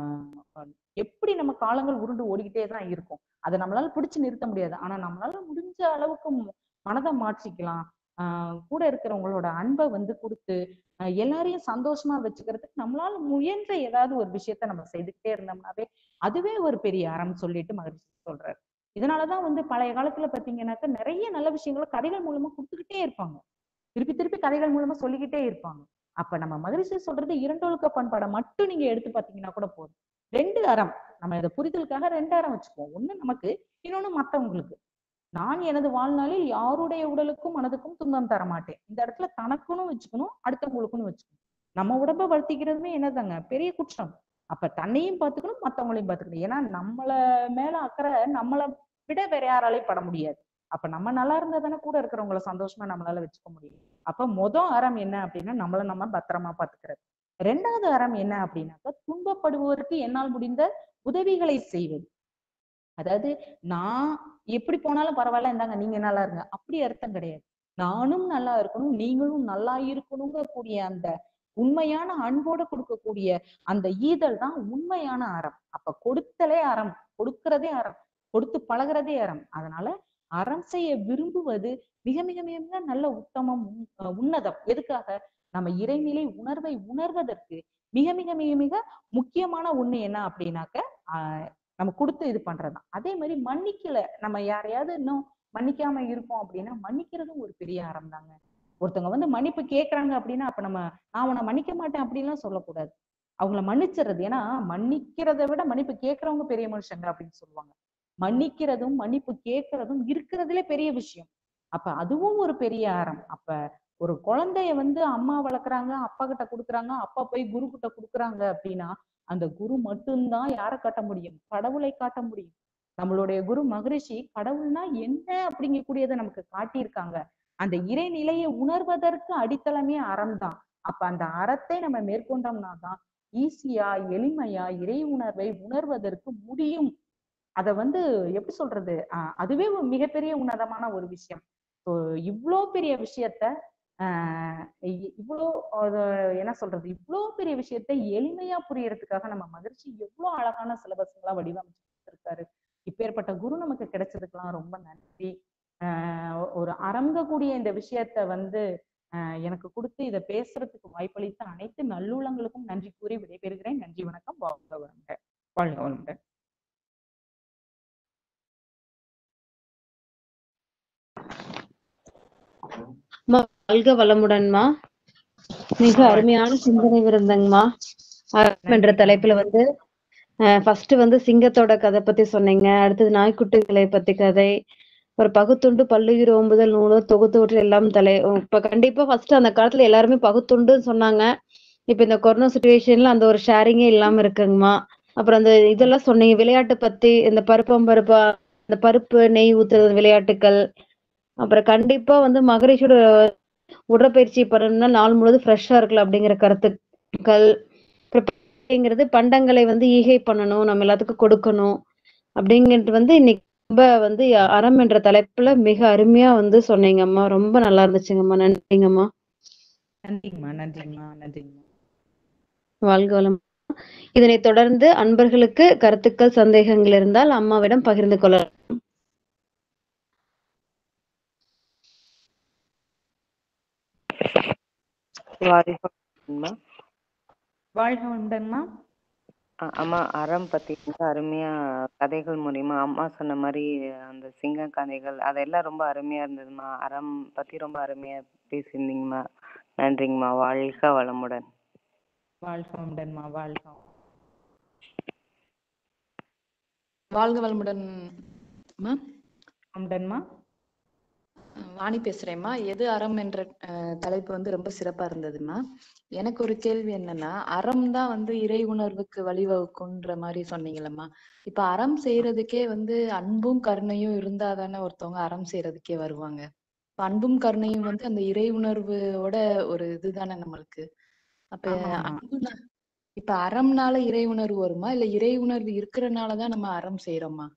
S2: ஆஹ் எப்படி நம்ம காலங்கள் உருண்டு ஓடிக்கிட்டே தான் இருக்கும் அதை நம்மளால பிடிச்சு நிறுத்த முடியாது ஆனா நம்மளால முடிஞ்ச அளவுக்கு ம- மனதை மாற்றிக்கலாம் ஆஹ் கூட இருக்கிறவங்களோட அன்பை வந்து கொடுத்து ஆஹ் எல்லாரையும் சந்தோஷமா வச்சுக்கிறதுக்கு நம்மளால முயன்ற ஏதாவது ஒரு விஷயத்த நம்ம செய்துக்கிட்டே இருந்தோம்னாவே அதுவே ஒரு பெரிய அறம் சொல்லிட்டு மகிழ்ச்சி சொல்றாரு இதனாலதான் வந்து பழைய காலத்துல பாத்தீங்கன்னாக்க நிறைய நல்ல விஷயங்களை கதைகள் மூலமா கொடுத்துக்கிட்டே இருப்பாங்க திருப்பி திருப்பி கதைகள் மூலமா சொல்லிக்கிட்டே இருப்பாங்க அப்ப நம்ம மகிழ்ச்சி சொல்றது இரண்டொழுக்க பண்பாடை மட்டும் நீங்க எடுத்து பாத்தீங்கன்னா கூட போதும் ரெண்டு அறம் நம்ம இதை புரிதலுக்காக ரெண்டு அறம் வச்சுக்குவோம் ஒண்ணு நமக்கு இன்னொன்னு மத்தவங்களுக்கு நான் எனது வாழ்நாளில் யாருடைய உடலுக்கும் மனதுக்கும் துன்பம் தர மாட்டேன் இந்த இடத்துல தனக்குன்னு வச்சுக்கணும் அடுத்தவங்களுக்குன்னு வச்சுக்கணும் நம்ம உடம்ப வளர்த்திக்கிறதுமே என்னதாங்க பெரிய குற்றம் அப்ப தன்னையும் பார்த்துக்கணும் மத்தவங்களையும் பார்த்துக்கணும் ஏன்னா நம்மள மேல அக்கறை நம்மளை விட வேற யாராலையும் பட முடியாது அப்ப நம்ம நல்லா இருந்தா தானே கூட இருக்கிறவங்கள சந்தோஷமா நம்மளால வச்சுக்க முடியும் அப்ப மொதல் அறம் என்ன அப்படின்னா நம்மள நம்ம பத்திரமா பாத்துக்கிறது ரெண்டாவது அறம் என்ன அப்படின்னாக்கா துன்பப்படுவோருக்கு என்னால் முடிந்த உதவிகளை செய்வது அதாவது நான் எப்படி போனாலும் பரவாயில்ல இந்தாங்க நீங்க நல்லா இருங்க அப்படி அர்த்தம் கிடையாது நானும் நல்லா இருக்கணும் நீங்களும் நல்லா இருக்கணுங்க கூடிய அந்த உண்மையான அன்போட கொடுக்கக்கூடிய அந்த ஈதல் தான் உண்மையான அறம் அப்ப கொடுத்தலே அறம் கொடுக்கிறதே அறம் கொடுத்து பழகுறதே அறம் அதனால அறம் செய்ய விரும்புவது மிக மிக மிக மிக நல்ல உத்தமம் உன்- அஹ் உன்னதம் எதுக்காக நம்ம இறைநிலை உணர்வை உணர்வதற்கு மிக மிக மிக மிக முக்கியமான ஒண்ணு என்ன அப்படின்னாக்க ஆஹ் நம்ம கொடுத்து இது பண்றதுதான் அதே மாதிரி மன்னிக்கல நம்ம யாரையாவது இன்னும் மன்னிக்காம இருக்கோம் அப்படின்னா மன்னிக்கிறதும் ஒரு பெரிய அறம் தாங்க ஒருத்தவங்க வந்து மன்னிப்பு கேக்குறாங்க அப்படின்னா அப்ப நம்ம நான் உன்னை மன்னிக்க மாட்டேன் அப்படின்லாம் சொல்லக்கூடாது அவங்கள மன்னிச்சிடுறது ஏன்னா மன்னிக்கிறதை விட மன்னிப்பு கேட்கறவங்க பெரிய மனுஷங்க அப்படின்னு சொல்லுவாங்க மன்னிக்கிறதும் மன்னிப்பு கேட்கறதும் இருக்கிறதுலே பெரிய விஷயம் அப்ப அதுவும் ஒரு பெரிய அறம் அப்ப ஒரு குழந்தைய வந்து அம்மா வளர்க்குறாங்க அப்பா கிட்ட கொடுக்குறாங்க அப்பா போய் குரு கிட்ட கொடுக்குறாங்க அப்படின்னா அந்த குரு மட்டும்தான் யாரை காட்ட முடியும் கடவுளை காட்ட முடியும் நம்மளுடைய குரு மகரிஷி கடவுள்னா என்ன அப்படிங்கக்கூடியதை நமக்கு காட்டியிருக்காங்க அந்த இறைநிலையை உணர்வதற்கு அடித்தளமே அறம் தான் அப்ப அந்த அறத்தை நம்ம மேற்கொண்டோம்னா தான் ஈஸியா எளிமையா இறை உணர்வை உணர்வதற்கு முடியும் அத வந்து எப்படி சொல்றது ஆஹ் அதுவே ஒரு மிகப்பெரிய உன்னதமான ஒரு விஷயம் ஸோ இவ்வளோ பெரிய விஷயத்த ஆஹ் இ- இவ்வளோ ஒரு என்ன சொல்றது இவ்வளோ பெரிய விஷயத்த எளிமையா புரியறதுக்காக நம்ம மகிழ்ச்சி எவ்வளோ அழகான சிலபஸ்களா வடிவமைச்சிருக்காரு இப்பேற்பட்ட குரு நமக்கு கிடைச்சதுக்கெல்லாம் ரொம்ப நன்றி ஆஹ் ஒரு அரங்கக்கூடிய இந்த விஷயத்த வந்து ஆஹ் எனக்கு கொடுத்து இதை பேசுறதுக்கு வாய்ப்பளித்த அனைத்து நல்லுள்ளங்களுக்கும் நன்றி கூறி விடைபெறுகிறேன் நன்றி வணக்கம் வாழ்க வளமுடன் வாழ்க வளமுடன்
S1: அம்மா வாழ்க வளமுடன்மா மிக
S2: ஆ,
S1: அருமையான சிந்தனை விருந்தங்கம்மா அறம் என்ற
S2: நன்றிம்மா.
S1: தலைப்புல வந்து ஃபர்ஸ்ட் வந்து சிங்கத்தோட கதை பத்தி சொன்னீங்க அடுத்தது நாய்க்குட்டிகளை பத்தி கதை ஒரு பகுத்துண்டு பல்லுயிர் ஓம்புதல் நூலோ தொகுத்தோற்று எல்லாம் தலை இப்ப கண்டிப்பா ஃபர்ஸ்ட் அந்த காலத்துல எல்லாருமே பகுத்துண்டுன்னு சொன்னாங்க இப்ப இந்த கொரோனா சுச்சுவேஷன்ல அந்த ஒரு ஷேரிங்கே இல்லாம இருக்குங்கம்மா அப்புறம் அந்த இதெல்லாம் சொன்னீங்க விளையாட்டு பத்தி இந்த பருப்பம் பருப்பா இந்த பருப்பு நெய் ஊத்துறது விளையாட்டுக்கள் அப்புறம் கண்டிப்பா வந்து மகரிஷியோட உடற்பயிற்சி பண்ணணும்னா நாள் முழுவதும் ஃப்ரெஷ்ஷா இருக்கலாம் அப்படிங்கிற கருத்துக்கள் அப்படிங்கிறது பண்டங்களை வந்து ஈகை பண்ணணும் நம்ம எல்லாத்துக்கும் கொடுக்கணும் அப்படிங்கிறது வந்து இன்னைக்கு ரொம்ப வந்து அறம் என்ற தலைப்புல மிக அருமையா வந்து சொன்னீங்கம்மா ரொம்ப நல்லா இருந்துச்சுங்கம்மா நன்றிங்கம்மா
S2: நன்றிங்கம்மா நன்றிங்கம்மா நன்றிங்கம்மா
S1: வாழ்க வளம் இதனை தொடர்ந்து அன்பர்களுக்கு கருத்துக்கள் சந்தேகங்கள் இருந்தால் அம்மாவிடம் பகிர்ந்து கொள்ளலாம்
S3: வாரிசுமா
S2: வாழ்க வளமுடன்மா
S3: அ- அம்மா அறம் பத்தி மிக அருமையா கதைகள் மூலியமா அம்மா சொன்ன மாதிரி அந்த சிங்க கதைகள் அதெல்லாம் ரொம்ப அருமையா இருந்ததுமா அறம் பத்தி ரொம்ப அருமையா பேசியிருந்தீங்கம்மா நன்றிங்கம்மா வாழ்க வளமுடன்
S2: வாழ்க வளமுடன்மா வாழ்க வளமுடன்.
S4: வாழ்க வளமுடன் அம்மா
S2: வளமுடன்மா
S4: அஹ் வாணி பேசுறேம்மா எது அறம் என்ற அஹ், தலைப்பு வந்து ரொம்ப சிறப்பா இருந்ததும்மா எனக்கு ஒரு கேள்வி என்னன்னா அறம் தான் வந்து இறை உணர்வுக்கு வழிவகுக்குன்ற மாதிரி சொன்னீங்களம்மா இப்ப அறம் செய்யறதுக்கே வந்து அன்பும் கருணையும் இருந்தா தானே ஒருத்தவங்க அறம் செய்யறதுக்கே வருவாங்க இப்ப அன்பும் கருணையும் வந்து அந்த இறை உணர்வோட ஒரு இதுதானே நம்மளுக்கு அப்ப
S2: ஆமாம்மா.
S4: அன்புனா இப்ப அறம்னால இறை உணர்வு வருமா இல்ல இறை உணர்வு இருக்கிறனாலதான் நம்ம அறம் செய்யறோமா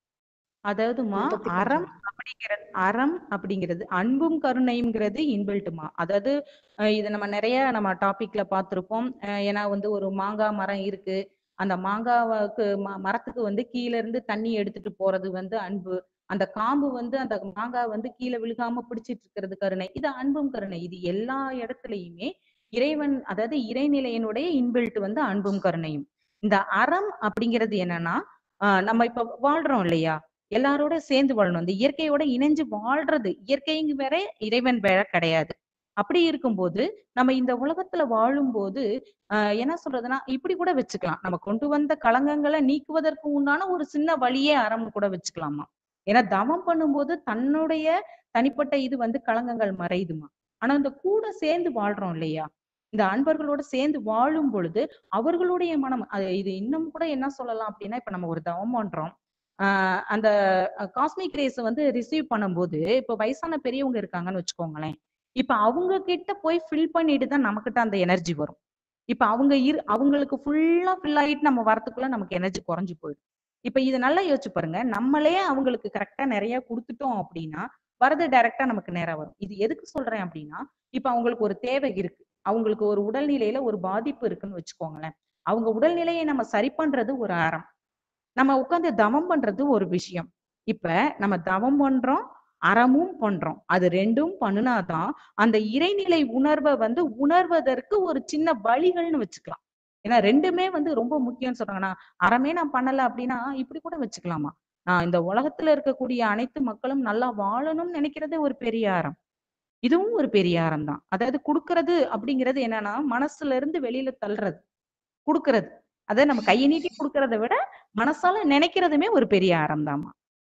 S2: அதாவதுமா
S4: இத பத்தி கொஞ்சம்
S2: அறம் அப்படிங்கிறது அறம் அப்படிங்கிறது அன்பும் கருணைங்கிறது இன்பில்ட்டுமா அதாவது அஹ் இது நம்ம நிறைய நம்ம டாபிக்ல பார்த்திருப்போம் அஹ் ஏன்னா வந்து ஒரு மாங்காய் மரம் இருக்கு அந்த மாங்காவுக்கு ம- மரத்துக்கு வந்து கீழ இருந்து தண்ணி எடுத்துட்டு போறது வந்து அன்பு அந்த காம்பு வந்து அந்த மாங்காய் வந்து கீழே விழுகாம பிடிச்சிட்டு இருக்கிறது கருணை இது அன்பும் கருணை இது எல்லா இடத்துலயுமே இறைவன் அதாவது இறைநிலையினுடைய இன்பில்ட் வந்து அன்பும் கருணையும் இந்த அறம் அப்படிங்கிறது என்னன்னா ஆஹ் நம்ம இப்ப வாழ்றோம் இல்லையா எல்லாரோட சேர்ந்து வாழணும் இந்த இயற்கையோட இணைஞ்சு வாழ்றது இயற்கைங்க வேற இறைவன் வேற கிடையாது அப்படி இருக்கும்போது நம்ம இந்த உலகத்துல வாழும்போது ஆஹ் என்ன சொல்றதுன்னா இப்படி கூட வச்சுக்கலாம் நம்ம கொண்டு வந்த களங்கங்களை நீக்குவதற்கு உண்டான ஒரு சின்ன வழியே அறம் கூட வச்சுக்கலாமா ஏன்னா தவம் பண்ணும்போது தன்னுடைய தனிப்பட்ட இது வந்து களங்கங்கள் மறையுதுமா ஆனா இந்த கூட சேர்ந்து வாழ்றோம் இல்லையா இந்த அன்பர்களோட சேர்ந்து வாழும் பொழுது அவர்களுடைய மனம் அது இது இன்னும் கூட என்ன சொல்லலாம் அப்படின்னா இப்ப நம்ம ஒரு தவம் பண்றோம் ஆஹ் அந்த காஸ்மிக் ரேஸ் வந்து ரிசீவ் பண்ணும்போது இப்ப வயசான பெரியவங்க இருக்காங்கன்னு வச்சுக்கோங்களேன் இப்ப அவங்க கிட்ட போய் ஃபில் பண்ணிட்டு தான் நமக்கிட்ட அந்த எனர்ஜி வரும் இப்ப அவங்க இரு அவங்களுக்கு ஃபுல்லா ஃபில் ஆயிட்டு நம்ம வரதுக்குள்ள நமக்கு எனர்ஜி குறைஞ்சு போயிடும் இப்ப இது நல்லா யோசிச்சு பாருங்க நம்மளே அவங்களுக்கு கரெக்டா நிறைய கொடுத்துட்டோம் அப்படின்னா வரது டைரக்டா நமக்கு நேரா வரும் இது எதுக்கு சொல்றேன் அப்படின்னா இப்ப அவங்களுக்கு ஒரு தேவை இருக்கு அவங்களுக்கு ஒரு உடல்நிலையில ஒரு பாதிப்பு இருக்குன்னு வச்சுக்கோங்களேன் அவங்க உடல்நிலையை நம்ம சரி பண்றது ஒரு அறம் நம்ம உட்கார்ந்து தவம் பண்றது ஒரு விஷயம் இப்ப நம்ம தவம் பண்றோம் அறமும் பண்றோம் அது ரெண்டும் பண்ணுனாதான் அந்த இறைநிலை உணர்வை வந்து உணர்வதற்கு ஒரு சின்ன வழிகள்னு வச்சுக்கலாம் ஏன்னா ரெண்டுமே வந்து ரொம்ப முக்கியம்னு சொல்றாங்கன்னா அறமே நான் பண்ணல அப்படின்னா இப்படி கூட வச்சுக்கலாமா நான் இந்த உலகத்துல இருக்கக்கூடிய அனைத்து மக்களும் நல்லா வாழணும்னு நினைக்கிறதே ஒரு பெரிய அறம் இதுவும் ஒரு பெரிய அறம் தான் அதாவது கொடுக்கறது அப்படிங்கிறது என்னன்னா மனசுல இருந்து வெளியில தள்ளுறது கொடுக்கறது அதை நம்ம கையை நீட்டி கொடுக்கறத விட மனசால நினைக்கிறதுமே ஒரு பெரிய அறம் தாம்மா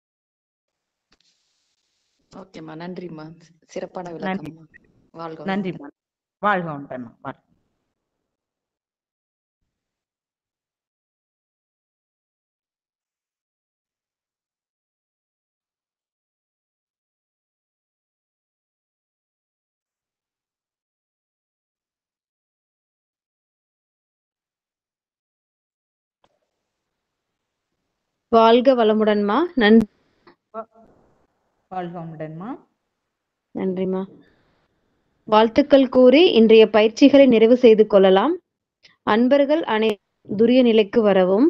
S4: ஓகேம்மா நன்றிம்மா சிறப்பான
S2: நன்றி
S4: விளக்கம்மா வாழ்க
S2: நன்றி
S4: வளமுடன்
S2: வாழ்க வளமுடன் வாழ்க
S1: வாழ்க வளமுடன்மா நன்றி
S2: வாழ்க வளமுடன்மா
S1: நன்றிம்மா வாழ்த்துக்கள் கூறி இன்றைய பயிற்சிகளை நிறைவு செய்து கொள்ளலாம் அன்பர்கள் அனை துரிய நிலைக்கு வரவும்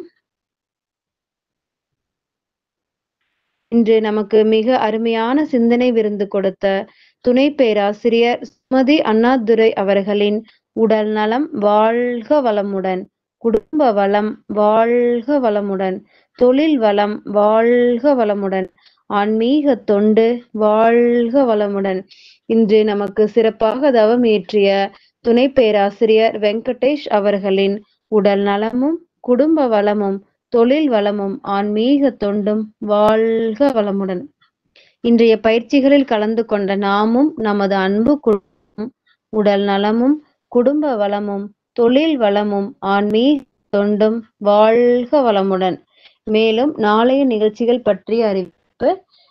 S1: இன்று நமக்கு மிக அருமையான சிந்தனை விருந்து கொடுத்த துணை பேராசிரியர் சுமதி அண்ணாதுரை அவர்களின் உடல் நலம் வாழ்க வளமுடன் குடும்ப வளம் வாழ்க வளமுடன் தொழில் வளம் வாழ்க வளமுடன் ஆன்மீக தொண்டு வாழ்க வளமுடன் இன்று நமக்கு சிறப்பாக தவம் இயற்றிய துணை பேராசிரியர் வெங்கடேஷ் அவர்களின் உடல் நலமும் குடும்ப வளமும் தொழில் வளமும் ஆன்மீக தொண்டும் வாழ்க வளமுடன் இன்றைய பயிற்சிகளில் கலந்து கொண்ட நாமும் நமது அன்பு குடும்பம் உடல் நலமும் குடும்ப வளமும் தொழில் வளமும் ஆன்மீக தொண்டும் வாழ்க வளமுடன் மேலும் நாளைய நிகழ்ச்சிகள் பற்றிய அறிவிப்பு